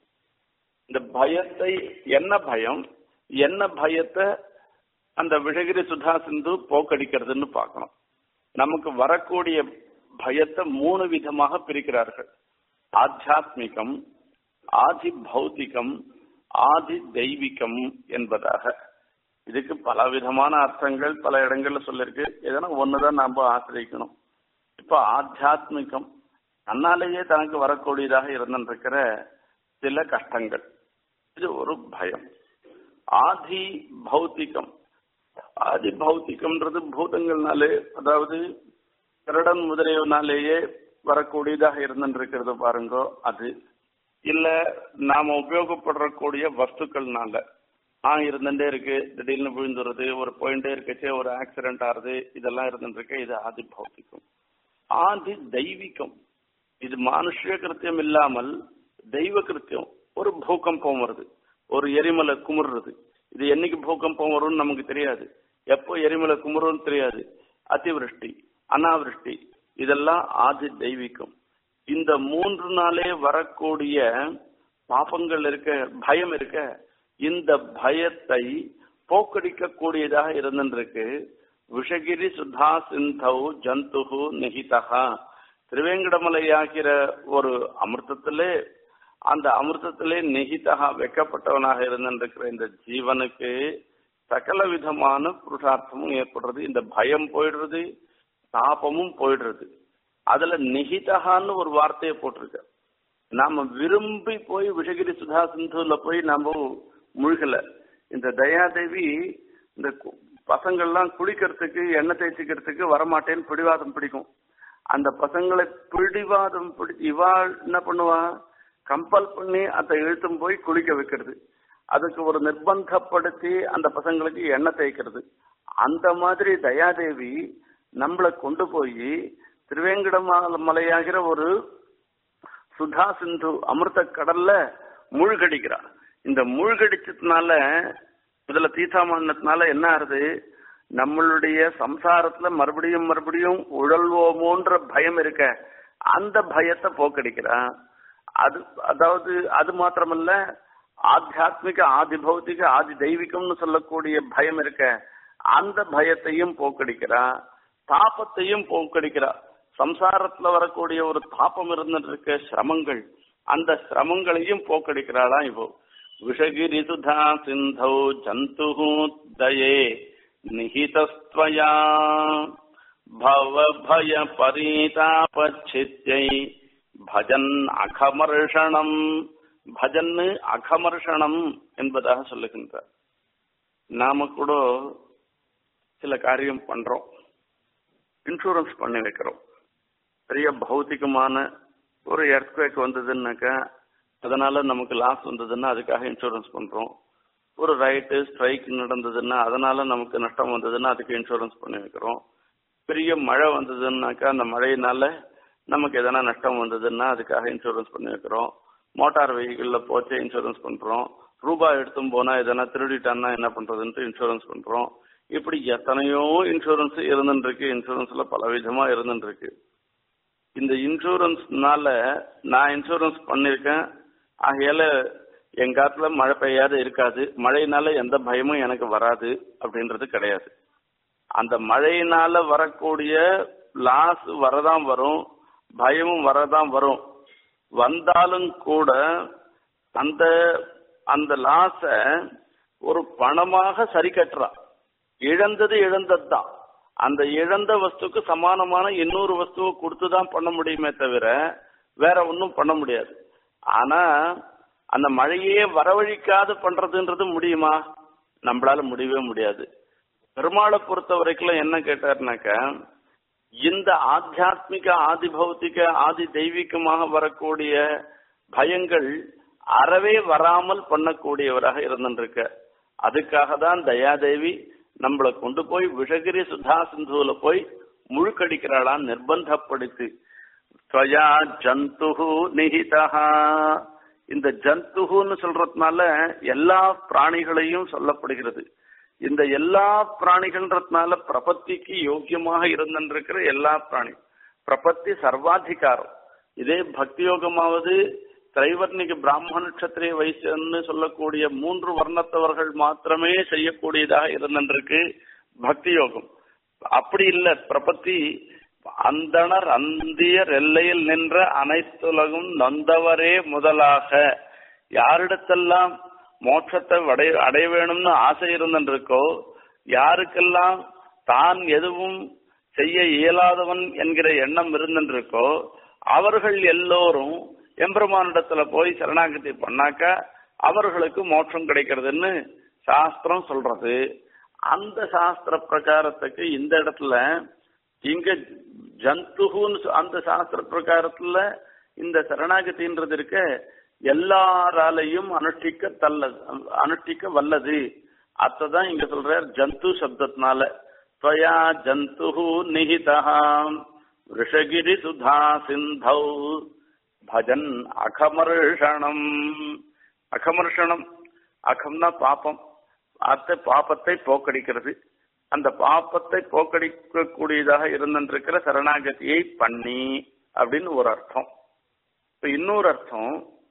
இந்த பயத்தை என்ன பயம் என்ன பயத்தை அந்த விஷகிரி சுதா சிந்து போக்கடிக்கிறதுன்னு பார்க்கணும் நமக்கு வரக்கூடிய பயத்தை மூணு விதமாக பிரிக்கிறார்கள் ஆத்தியாத்மிகம் ஆதி பௌத்திகம் ஆதி தெய்வீகம் என்பதாக இதுக்கு பல விதமான அர்த்தங்கள் பல இடங்கள்ல சொல்லிருக்கு எதனா ஒண்ணுதான் நாம ஆசிரியக்கணும் இப்ப ஆத்தியாத்மிகம் தன்னாலேயே தனக்கு வரக்கூடியதாக இருந்திருக்கிற சில கஷ்டங்கள் இது ஒரு பயம் ஆதி பௌத்திகம் ஆதி பௌத்திகம்ன்றது பூதங்கள்னாலே அதாவது திருடன் முதலியவனாலேயே வரக்கூடியதாக இருந்திருக்கிறது பாருங்க அது இல்ல நாம உபயோகப்படக்கூடிய வஸ்துக்கள்னால ஆ இருந்துட்டே இருக்கு திடீர்னு விழுந்துருது ஒரு போயிட்டே இருக்கச்சே ஒரு ஆக்சிடென்ட் ஆறுது இதெல்லாம் இருந்துருக்கு இது ஆதி பௌத்திகம் ஆதி தெய்வீகம் இது மானுஷ்ய கிருத்தியம் இல்லாமல் தெய்வ கிருத்தியம் ஒரு பூகம்பம் வருது ஒரு எரிமலை குமுறுறது இது என்னைக்கு பூகம்பம் வரும்னு நமக்கு தெரியாது எப்போ எரிமலை குமுறும்னு தெரியாது அதிவிருஷ்டி அனாவிருஷ்டி இதெல்லாம் ஆதி தெய்வீகம் இந்த மூன்று நாளே வரக்கூடிய பாபங்கள் இருக்க பயம் இருக்க இந்த பயத்தை போக்கடிக்க கூடியதாக இருந்திருக்கு விஷகிரி சுதா சிந்தௌ ஜந்துகு நிகிதா திருவேங்கடமலையாகிற ஒரு அமிர்தத்திலே அந்த அமிர்தத்திலே நிகிதா வைக்கப்பட்டவனாக இருந்திருக்கிற இந்த ஜீவனுக்கு சகல விதமான புருஷார்த்தமும் ஏற்படுறது இந்த பயம் போயிடுறது தாபமும் போயிடுறது அதுல நிகிதகான்னு ஒரு வார்த்தையை போட்டிருக்க நாம விரும்பி போய் விஷகிரி சுதா சிந்துல போய் நாம முழுகல இந்த தயாதேவி இந்த கு- பசங்கள்லாம் குளிக்கிறதுக்கு எண்ணெய் தேய்ச்சிக்கிறதுக்கு வரமாட்டேன்னு பிடிவாதம் பிடிக்கும் அந்த பசங்களை பிடிவாதம் பிடி இவா என்ன பண்ணுவா கம்பல் பண்ணி அதை இழுத்தும் போய் குளிக்க வைக்கிறது அதுக்கு ஒரு நிர்பந்தப்படுத்தி அந்த பசங்களுக்கு எண்ணெய் தேய்க்கிறது அந்த மாதிரி தயாதேவி நம்மளை கொண்டு போய் திருவேங்கடமலை மலையாகிற ஒரு சுதா சிந்து அமிர்த கடல்ல மூழ்கடிக்கிறா இந்த மூழ்கடிச்சதுனால இதுல தீர்த்தாமானதுனால என்ன ஆறுது நம்மளுடைய சம்சாரத்துல மறுபடியும் மறுபடியும் உழல்வோமோன்ற பயம் இருக்க அந்த பயத்தை போக்கடிக்கிறா அது அதாவது அது மாத்திரமல்ல ஆத்தியாத்மிக ஆதி பௌத்திக ஆதி தெய்வீகம்னு சொல்லக்கூடிய பயம் இருக்க அந்த பயத்தையும் போக்கடிக்கிறா தாபத்தையும் போக்கடிக்கிறா சம்சாரத்துல வரக்கூடிய ஒரு தாபம் இருந்துட்டு இருக்க சிரமங்கள் அந்த சிரமங்களையும் போக்கடிக்கிறாளா இப்போ விஷகிரி சுதா சிந்தௌ ஜந்து தயே நிஹிதஸ்த்வயா பவ பய பரீதாபச்சித்யை பஜன் அகமர்ஷணம் பஜன் அகமர்ஷணம் என்பதாக சொல்லுகின்றார் நாம கூட சில காரியம் பண்றோம் இன்சூரன்ஸ் பண்ணி வைக்கிறோம் பெரிய பௌத்திகமான ஒரு எர்த்குவேக் வந்ததுன்னாக்கா அதனால நமக்கு லாஸ் வந்ததுன்னா அதுக்காக இன்சூரன்ஸ் பண்றோம் ஒரு ரைட்டு ஸ்ட்ரைக் நடந்ததுன்னா அதனால நமக்கு நஷ்டம் வந்ததுன்னா அதுக்கு இன்சூரன்ஸ் பண்ணி வைக்கிறோம் பெரிய மழை வந்ததுன்னாக்கா அந்த மழையினால நமக்கு எதனா நஷ்டம் வந்ததுன்னா அதுக்காக இன்சூரன்ஸ் பண்ணி வைக்கிறோம் மோட்டார் வெஹிக்கிள்ல போச்சு இன்சூரன்ஸ் பண்றோம் ரூபாய் எடுத்தும் போனா எதனா திருடிட்டான்னா என்ன பண்றதுன்ட்டு இன்சூரன்ஸ் பண்றோம் இப்படி எத்தனையோ இன்சூரன்ஸ் இருந்துட்டு இருக்கு இன்சூரன்ஸ்ல பல விதமா இருந்துட்டு இருக்கு இந்த இன்சூரன்ஸ்னால நான் இன்சூரன்ஸ் பண்ணிருக்கேன் ஆகையால எங்க காட்டுல மழை பெய்யாத இருக்காது மழையினால எந்த பயமும் எனக்கு வராது அப்படின்றது கிடையாது அந்த மழையினால வரக்கூடிய லாஸ் வரதான் வரும் பயமும் வரதான் வரும் வந்தாலும் கூட அந்த அந்த லாஸ ஒரு பணமாக சரி கட்டுறா இழந்தது இழந்தது தான் அந்த இழந்த வஸ்துக்கு சமானமான இன்னொரு வஸ்துவை கொடுத்து தான் பண்ண முடியுமே தவிர வேற ஒன்றும் பண்ண முடியாது ஆனா அந்த மழையே வரவழிக்காது பண்றதுன்றது முடியுமா நம்மளால முடியவே முடியாது பெருமாளை பொறுத்த வரைக்கும் என்ன கேட்டாருனாக்க இந்த ஆத்தியாத்மிக ஆதி பௌத்திக ஆதி தெய்வீகமாக வரக்கூடிய பயங்கள் அறவே வராமல் பண்ணக்கூடியவராக இருந்துருக்க அதுக்காக தான் தயாதேவி நம்மளை கொண்டு போய் விஷகிரி சுதா சிந்துல போய் முழுக்கடிக்கிறாளாம் நிர்பந்தப்படுத்தி ஸ்வயா ஜந்துஹு நிஹிதா இந்த ஜந்துஹுன்னு சொல்றதுனால எல்லா பிராணிகளையும் சொல்லப்படுகிறது இந்த எல்லா பிராணிகள்ன்றதுனால பிரபத்திக்கு யோக்கியமாக இருந்திருக்கிற எல்லா பிராணி பிரபத்தி சர்வாதிகாரம் இதே பக்தி யோகமாவது திரைவர்ணிக பிராமண நட்சத்திரிய வைசியன்னு சொல்லக்கூடிய மூன்று வர்ணத்தவர்கள் மாத்திரமே செய்யக்கூடியதாக இருந்திருக்கு பக்தி யோகம் அப்படி இல்ல பிரபத்தி அந்தணர் அந்தியர் எல்லையில் நின்ற அனைத்துலகும் நொந்தவரே முதலாக யாரிடத்தெல்லாம் மோட்சத்தை அடைய அடைய வேணும்னு ஆசை இருந்திருக்கோ யாருக்கெல்லாம் தான் எதுவும் செய்ய இயலாதவன் என்கிற எண்ணம் இருந்திருக்கோ அவர்கள் எல்லோரும் எம்பெருமானிடத்துல போய் சரணாகதி பண்ணாக்க அவர்களுக்கு மோட்சம் கிடைக்கிறதுன்னு சாஸ்திரம் சொல்றது அந்த சாஸ்திர பிரகாரத்துக்கு இந்த இடத்துல இங்க ஜந்துகுன்னு சொ- அந்த சாஸ்திர பிரகாரத்துல இந்த சரணாகதின்றது இருக்க எல்லாராலையும் அனுஷ்டிக்க தல்ல அனுஷ்டிக்க வல்லது அதான் இங்க சொல்றார் ஜந்து சப்தத்தினால त्वया ஜந்துஹு நிஹிதா ரிஷகிரி சுதா சிந்தௌ பஜன் அகமர்ஷணம் அகமர்ஷணம் அகம்னா பாப்பம் அத்தை பாப்பத்தை போக்கடிக்கிறது அந்த பாப்பத்தை போக்கடிக்கக்கூடியதாக இருந்திருக்கிற சரணாகதியை பண்ணி அப்படின்னு ஒரு அர்த்தம் இப்ப இன்னொரு அர்த்தம்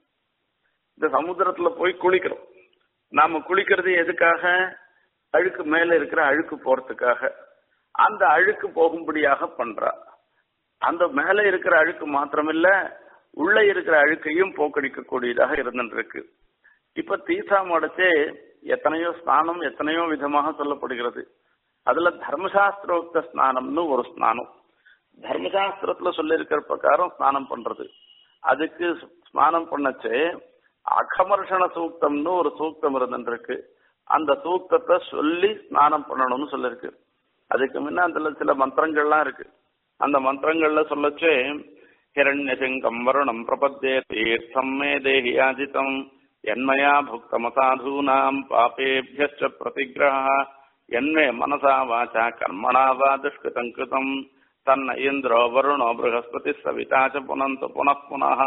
இந்த சமுத்திரத்துல போய் குளிக்கிறோம் நாம குளிக்கிறது எதுக்காக அழுக்கு மேல இருக்கிற அழுக்கு போறதுக்காக அந்த அழுக்கு போகும்படியாக பண்றா அந்த மேல இருக்கிற அழுக்கு மாத்திரமில்ல உள்ள இருக்கிற அழுக்கையும் போக்கடிக்கக்கூடியதாக இருந்துருக்கு இப்ப தீர்த்தாமடச்சே எத்தனையோ ஸ்நானம் எத்தனையோ விதமாக சொல்லப்படுகிறது அதுல தர்மசாஸ்திரோக்த ஸ்நானம்னு ஒரு ஸ்நானம் தர்மசாஸ்திரத்துல சொல்லி இருக்கிற பிரகாரம் ஸ்நானம் பண்றது அதுக்கு ஸ்நானம் பண்ணச்சே அகமர்ஷண சூக்தம்னு ஒரு சூக்தம் இருந்துருக்கு அந்த சூக்தத்தை சொல்லி ஸ்நானம் பண்ணணும்னு சொல்லிருக்கு அதுக்கு முன்ன அதுல சில மந்திரங்கள்லாம் இருக்கு அந்த மந்திரங்கள்ல சொல்லச்சே ஹிரண்யசிங்கம் வருணம் பிரபத்தே தீர்த்தம் மே தேஹி யாஜிதம் என்மயா புக்தமசாதூனாம் பாபேபியச்ச பிரதிகிரக என்மே மனசா வாச்சா கர்மணா வா துஷ்கிருதம் கிருதம் தன்ன இந்திரோ வருணோ ப்ரஹஸ்பதி சவிதா ச புனந்து புனః புனः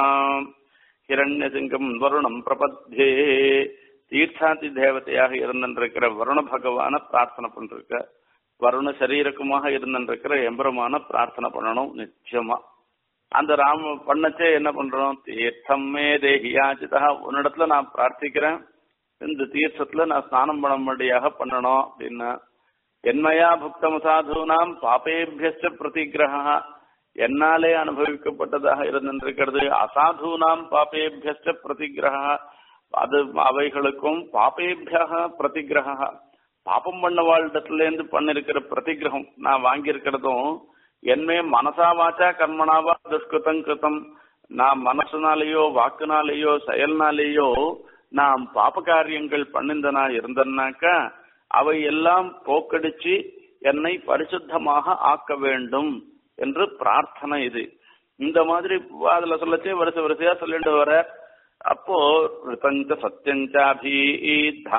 ஹிரண்யசிங்கம் வருணம் பிரபத்தே தீர்த்தாதி தேவதையாக இருந்திருக்கிற வருண பகவான பிரார்த்தனை பண்ணிருக்க வருண சரீரக்குமாக இருந்திருக்கிற எம்பெருமான பிரார்த்தனை பண்ணணும் நிச்சயமா அந்த ராம பண்ணச்சே என்ன பண்றோம் தீர்த்தம் மே தேகியாச்சிதா உன்னிடத்துல நான் பிரார்த்திக்கிறேன் இந்த தீர்த்தத்துல நான் ஸ்நானம் பண்ணும்படியாக பண்ணணும் அப்படின்னா என்மையா புக்தம் சாதுனாம் பாபேபியச்ச பிரதிகிரகா என்னாலே அனுபவிக்கப்பட்டதாக இருந்திருக்கிறது அசாதுனாம் பாபேபியச்ச பிரதிகிரகா அது அவைகளுக்கும் பாபேபியாக பிரதிகிரகா பாப்பம் பண்ண வாழ்டத்துல இருந்து பண்ணிருக்கிற பிரதிகிரகம் நான் வாங்கியிருக்கிறதும் என்மே மனசா வாச்சா கர்மனாவா துஷ்கிருதம் கிருத்தம் நான் மனசுனாலேயோ வாக்குனாலேயோ செயல்னாலேயோ நாம் பாப காரியங்கள் பண்ணிந்தனா இருந்தனாக்கா அவை எல்லாம் போக்கடிச்சு என்னை பரிசுத்தமாக ஆக்க வேண்டும் என்று பிரார்த்தனை இது இந்த மாதிரி அதுல சொல்லச்சே வருஷ வரிசையா சொல்லிட்டு வர அப்போ ரிதஞ்ச சத்தியஞ்சாபீதா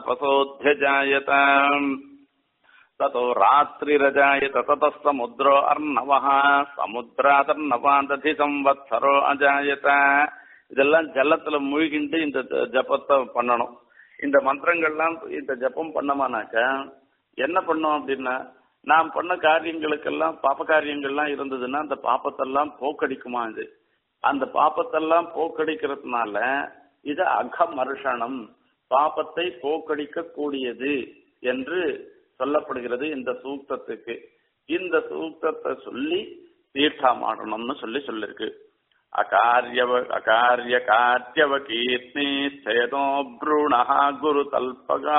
தபசோத்தியஜாயதாம் ततो रात्रिरजायत ततः समुद्रो अर्णवः சமுத்திராதர்ணவாந்ததி சம்வத்சரோ அஜாயத இதெல்லாம் ஜலத்துல மூழ்கிண்டு இந்த ஜபத்தை பண்ணணும் இந்த மந்திரங்கள்லாம் இந்த ஜபம் பண்ணமானாக்க என்ன பண்ணோம் அப்படின்னா நாம் பண்ண காரியங்களுக்கெல்லாம் பாப்ப காரியங்கள்லாம் இருந்ததுன்னா அந்த பாப்பத்தெல்லாம் போக்கடிக்குமா இது அந்த பாப்பத்தெல்லாம் போக்கடிக்கிறதுனால இது அகமர்ஷணம் பாப்பத்தை போக்கடிக்க கூடியது என்று சொல்லப்படுகிறது இந்த சூக்தத்துக்கு இந்த சூக்தத்தை சொல்லி தீர்த்தமாடணும்னு சொல்லி சொல்லிருக்கு அகாரியவ அகாரிய காரியவ கீர்த்தி சேதோ ப்ரூணா குரு தல்பகா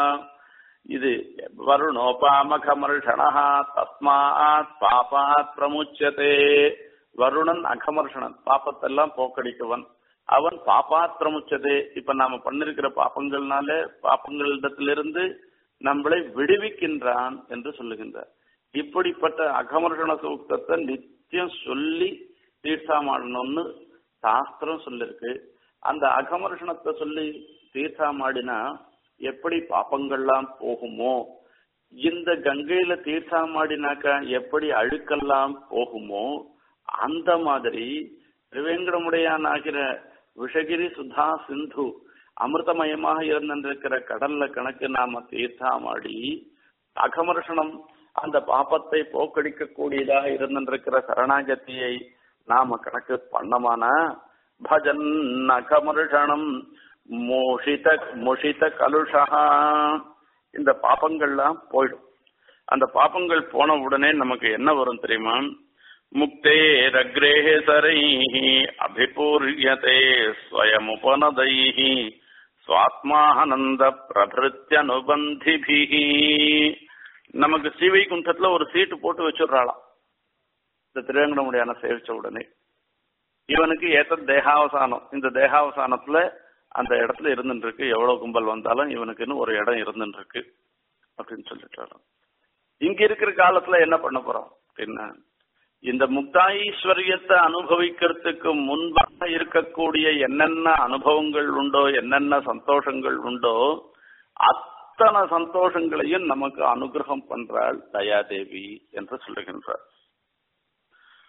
இது வருணோபாமகமர்ஷணா தஸ்மாத் பாபாத் பிரமுச்சதே வருணன் அகமர்ஷணன் பாப்பத்தெல்லாம் போக்கடிக்கவன் அவன் பாபாத் பிரமுச்சதே இப்ப நாம பண்ணிருக்கிற பாப்பங்கள்னால பாப்பங்களிடத்திலிருந்து நம்மளை விடுவிக்கின்றான் என்று சொல்லுகின்றார் இப்படிப்பட்ட அகமர்ஷண சூக்தத்தை நித்தியம் சொல்லி தீர்த்தாமாடணும்னு சாஸ்திரம் சொல்லிருக்கு அந்த அகமர்ஷணத்தை சொல்லி தீர்த்தாமாடினா எப்படி பாப்பங்கள்லாம் போகுமோ இந்த கங்கையில தீர்த்தாமாடினாக்கா எப்படி அழுக்கெல்லாம் போகுமோ அந்த மாதிரி திருவேங்கடமுடையான் ஆகிற விஷகிரி சுதா சிந்து அமிர்தமயமாக இருந்திருக்கிற கடல்ல கணக்கு நாம தீர்த்தாமாடி அகமர்ஷணம் அந்த பாப்பத்தை போக்கடிக்க கூடியதாக இருந்திருக்கிற சரணாகதியை நாம கணக்கு பண்ணமானா பஜன் அகமர்ஷணம் மோஷித மோஷித கலுஷா இந்த பாப்பங்கள்லாம் போயிடும் அந்த பாப்பங்கள் போன உடனே நமக்கு என்ன வரும் தெரியுமா முக்தேரக்ரேஹ சரைः அபிபூர்யதே ஸ்வயமுபனதைः சுவாத்மானந்த பிரபிருத்தியனுபந்திபிः நமக்கு ஸ்ரீவைகுண்டத்துல ஒரு சீட்டு போட்டு வச்சிடுறாளாம் இந்த திருவேங்கடமுடியான சேவிச்ச உடனே இவனுக்கு ஏத்த தேகாவசானம் இந்த தேகாவசானத்துல அந்த இடத்துல இருந்துட்டு இருக்கு எவ்வளவு கும்பல் வந்தாலும் இவனுக்குன்னு ஒரு இடம் இருந்துட்டு இருக்கு அப்படின்னு சொல்லிட்டாராம் இங்க இருக்கிற காலத்துல என்ன பண்ண போறோம் அப்படின்னா இந்த முக்தாஈஸ்வரியத்தை அனுபவிக்கிறதுக்கு முன்பாக இருக்கக்கூடிய என்னென்ன அனுபவங்கள் உண்டோ என்னென்ன சந்தோஷங்கள் உண்டோ அத்தனை சந்தோஷங்களையும் நமக்கு அனுகிரகம் பண்றாள் தயாதேவி என்று சொல்லுகின்றார்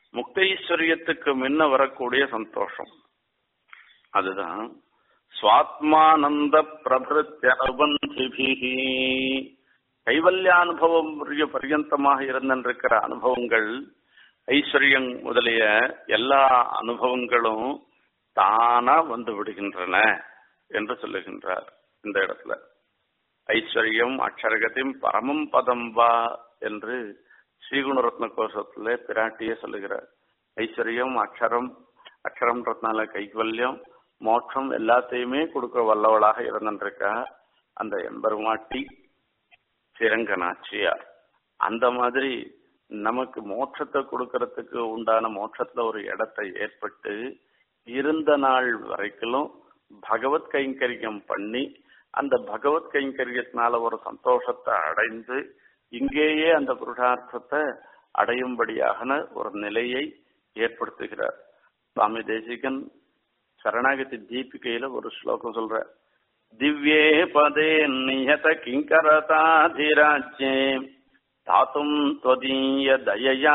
முக்தைஸ்வரியத்துக்கு முன்ன வரக்கூடிய சந்தோஷம் அதுதான் சுவாத்மானந்த பிரபுத்திய அனுபந்திபிகி கைவல்யானுபவம் பரியந்தமாக இருந்திருக்கிற அனுபவங்கள் ஐஸ்வர்யம் முதலிய எல்லா அனுபவங்களும் தானா வந்து விடுகின்றன என்று சொல்லுகின்றார் இந்த இடத்துல ஐஸ்வர்யம் அக்ஷரகத்தின் பரமம் பதம் வா என்று ஸ்ரீகுணரத்ன கோஷத்துல பிராட்டியே சொல்லுகிறார் ஐஸ்வர்யம் அக்ஷரம் அக்ஷரம்ன்றதுனால கைவல்யம் மோட்சம் எல்லாத்தையுமே கொடுக்க வல்லவளாக இருந்திருக்கா அந்த எம்பெருமாட்டி சிரங்கனாச்சியார் அந்த மாதிரி நமக்கு மோட்சத்தை கொடுக்கறதுக்கு உண்டான மோட்சத்துல ஒரு இடத்தை ஏற்பட்டு இருந்த நாள் வரைக்கும் பகவத் கைங்கரியம் பண்ணி அந்த பகவத் கைங்கரியத்தினால ஒரு சந்தோஷத்தை அடைந்து இங்கேயே அந்த புருஷார்த்தத்தை அடையும்படியான ஒரு நிலையை ஏற்படுத்துகிறார் சுவாமி தேசிகன் சரணாகதி தீபிகையில ஒரு ஸ்லோகம் சொல்ற திவ்யே பதே நியத கிங்கரதாதிராஜ்யே தாத்தும் त्वदीय தயயா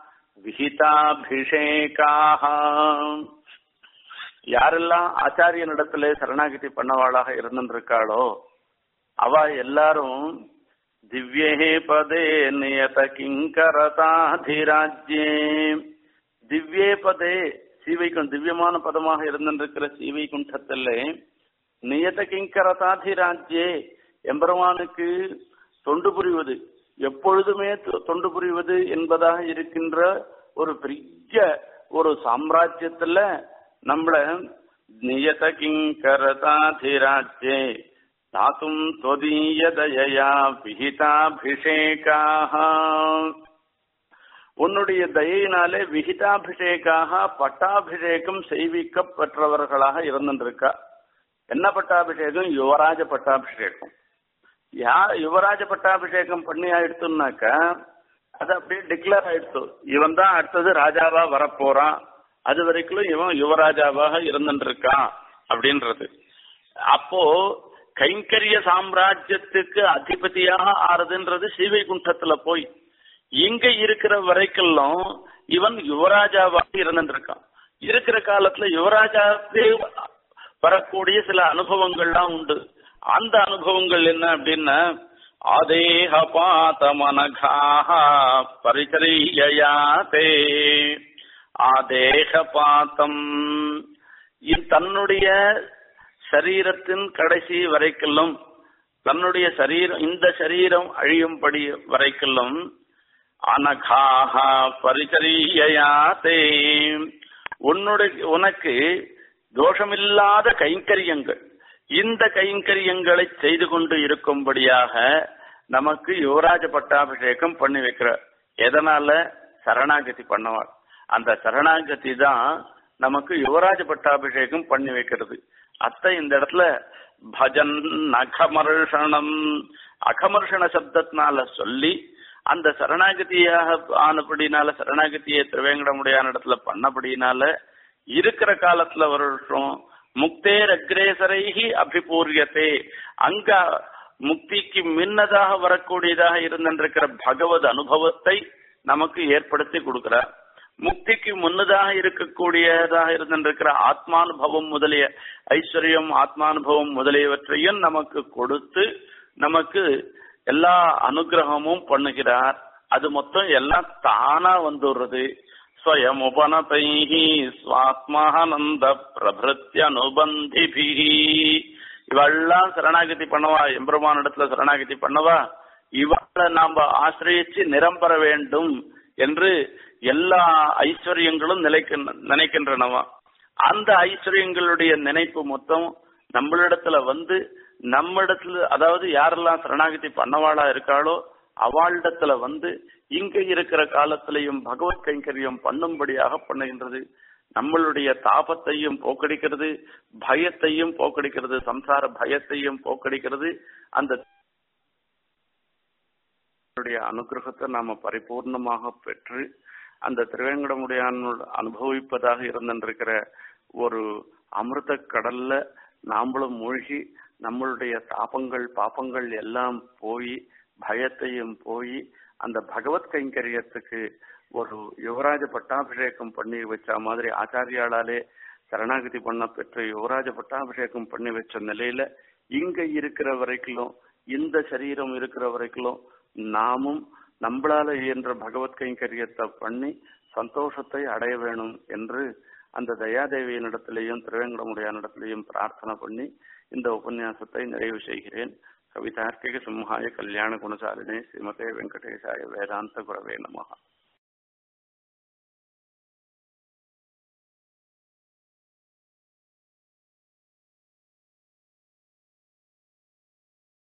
விஹிதாபிஷேகாக யாரெல்லாம் ஆச்சாரியனிடத்துல சரணாகதி பண்ணவாளாக இருந்திருக்காளோ அவ எல்லாரும் திவ்யே பதே நியத கிங்கரதாதிராஜ்யே திவ்யே பதே சீவைக்கும் திவ்யமான பதமாக இருந்திருக்கிற சீவைகுண்டத்திலே நியத கிங்கரதாதிராஜ்யே எம்பெருமானுக்கு தொண்டு புரிவது எப்பொழுதுமே தொண்டு புரிவது என்பதாக இருக்கின்ற ஒரு பெரிய ஒரு சாம்ராஜ்யத்துல நம்மள நியத கிங்கரதாதிராஜ்யே தாத்தும் தொதீய தயையா விஹிதாபிஷேகாக உன்னுடைய தயையினாலே விஹிதாபிஷேகாக பட்டாபிஷேகம் செய்விக்கப்பெற்றவர்களாக இருந்திருக்கா என்ன பட்டாபிஷேகம் யுவராஜ பட்டாபிஷேகம் யா யுவராஜ பட்டாபிஷேகம் பண்ணி ஆயிடுத்துனாக்கா அது அப்படியே டிக்ளேர் ஆயிடுத்து இவன் தான் அடுத்தது ராஜாவா வரப்போறான் அது வரைக்கும் இவன் யுவராஜாவாக இருந்துருக்கான் அப்படின்றது அப்போ கைங்கரிய சாம்ராஜ்யத்துக்கு அதிபதியாக ஆறுதுன்றது ஸ்ரீவைகுண்டத்துல போய் இங்க இருக்கிற வரைக்கும் இவன் யுவராஜாவாக இருந்துருக்கான் இருக்கிற காலத்துல யுவராஜாவுக்கு வரக்கூடிய சில அனுபவங்கள்லாம் உண்டு அந்த அனுபவங்கள் என்ன அப்படின்னா ஆதேக பாத்தமனகாக பரிச்சரியாதே ஆதேக பாத்தம் தன்னுடைய சரீரத்தின் கடைசி வரைக்கும் தன்னுடைய சரீரம் இந்த சரீரம் அழியும்படி வரைக்கும் அனகாக பரிச்சரியாதே உன்னுடைய உனக்கு தோஷமில்லாத கைங்கரியங்கள் இந்த கைங்கரியங்களை செய்து கொண்டு இருக்கும்படியாக நமக்கு யுவராஜ பட்டாபிஷேகம் பண்ணி வைக்கிறார் எதனால சரணாகதி பண்ணவாள் அந்த சரணாகதி தான் நமக்கு யுவராஜ பட்டாபிஷேகம் பண்ணி வைக்கிறது அத்தை இந்த இடத்துல பஜன் அகமர்ஷணம் அகமர்ஷண சப்தத்தினால சொல்லி அந்த சரணாகதியாக ஆனபடினால சரணாகதியை திருவேங்கடமுடியான இடத்துல பண்ணபடினால இருக்கிற காலத்துல வருஷம் முக்தேர் அக்ரேசரைகி அபிபூரியத்தே அங்க முக்திக்கு முன்னதாக வரக்கூடியதாக இருந்திருக்கிற பகவத் அனுபவத்தை நமக்கு ஏற்படுத்தி கொடுக்கிறார் முக்திக்கு முன்னதாக இருக்கக்கூடியதாக இருந்திருக்கிற ஆத்மானுபவம் முதலிய ஐஸ்வர்யம் ஆத்மானுபவம் முதலியவற்றையும் நமக்கு கொடுத்து நமக்கு எல்லா அனுகிரகமும் பண்ணுகிறார் அது மொத்தம் எல்லாம் தானா வந்துடுறது ஸ்வயமுபனதைः ஸ்வாத்மானந்த பிரபிருத்தியனுபந்திபிः இவெல்லாம் சரணாகதி பண்ணவா எம்பெருமான் இடத்துல சரணாகதி பண்ணவா இவளை நாம ஆசிரியச்சு நிரம்பர வேண்டும் என்று எல்லா ஐஸ்வர்யங்களும் நிலைக்க நினைக்கின்றனவா அந்த ஐஸ்வர்யங்களுடைய நினைப்பு மொத்தம் நம்மளிடத்துல வந்து நம்மிடத்துல அதாவது யாரெல்லாம் சரணாகதி பண்ணவாளா இருக்காளோ அவளிடத்துல வந்து இங்க இருக்கிற காலத்திலையும் பகவத் கைங்கரியம் பண்ணும்படியாக பண்ணுகின்றது நம்மளுடைய தாபத்தையும் போக்கடிக்கிறது பயத்தையும் போக்கடிக்கிறது சம்சார பயத்தையும் போக்கடிக்கிறது அந்த அனுகிரகத்தை நாம பரிபூர்ணமாக பெற்று அந்த திருவேங்கடமுடியான அனுபவிப்பதாக இருந்திருக்கிற ஒரு அமிர்த கடல்ல நாமளும் மூழ்கி நம்மளுடைய தாபங்கள் பாப்பங்கள் எல்லாம் போய் பயத்தையும் போய் அந்த பகவத் கைங்கரியத்துக்கு ஒரு யுவராஜ பட்டாபிஷேகம் பண்ணி வச்ச மாதிரி ஆச்சாரியாளாலே சரணாகதி பண்ண பெற்ற யுவராஜ பட்டாபிஷேகம் பண்ணி வச்ச நிலையில இங்க இருக்கிற வரைக்கும் இந்த சரீரம் இருக்கிற வரைக்கும் நாமும் நம்மளால இயன்ற பகவத் கைங்கரியத்தை பண்ணி சந்தோஷத்தை அடைய வேணும் என்று அந்த தயாதேவியினிடத்திலேயும் திருவேங்கடமுடையானிடத்திலேயும் பிரார்த்தனை பண்ணி இந்த உபன்யாசத்தை நிறைவு செய்கிறேன் கவிதார்க்கிக சிம்ஹாய கல்யாண குணசாலினே ஸ்ரீமதே வெங்கடேசாய வேதாந்த குரவே நமகா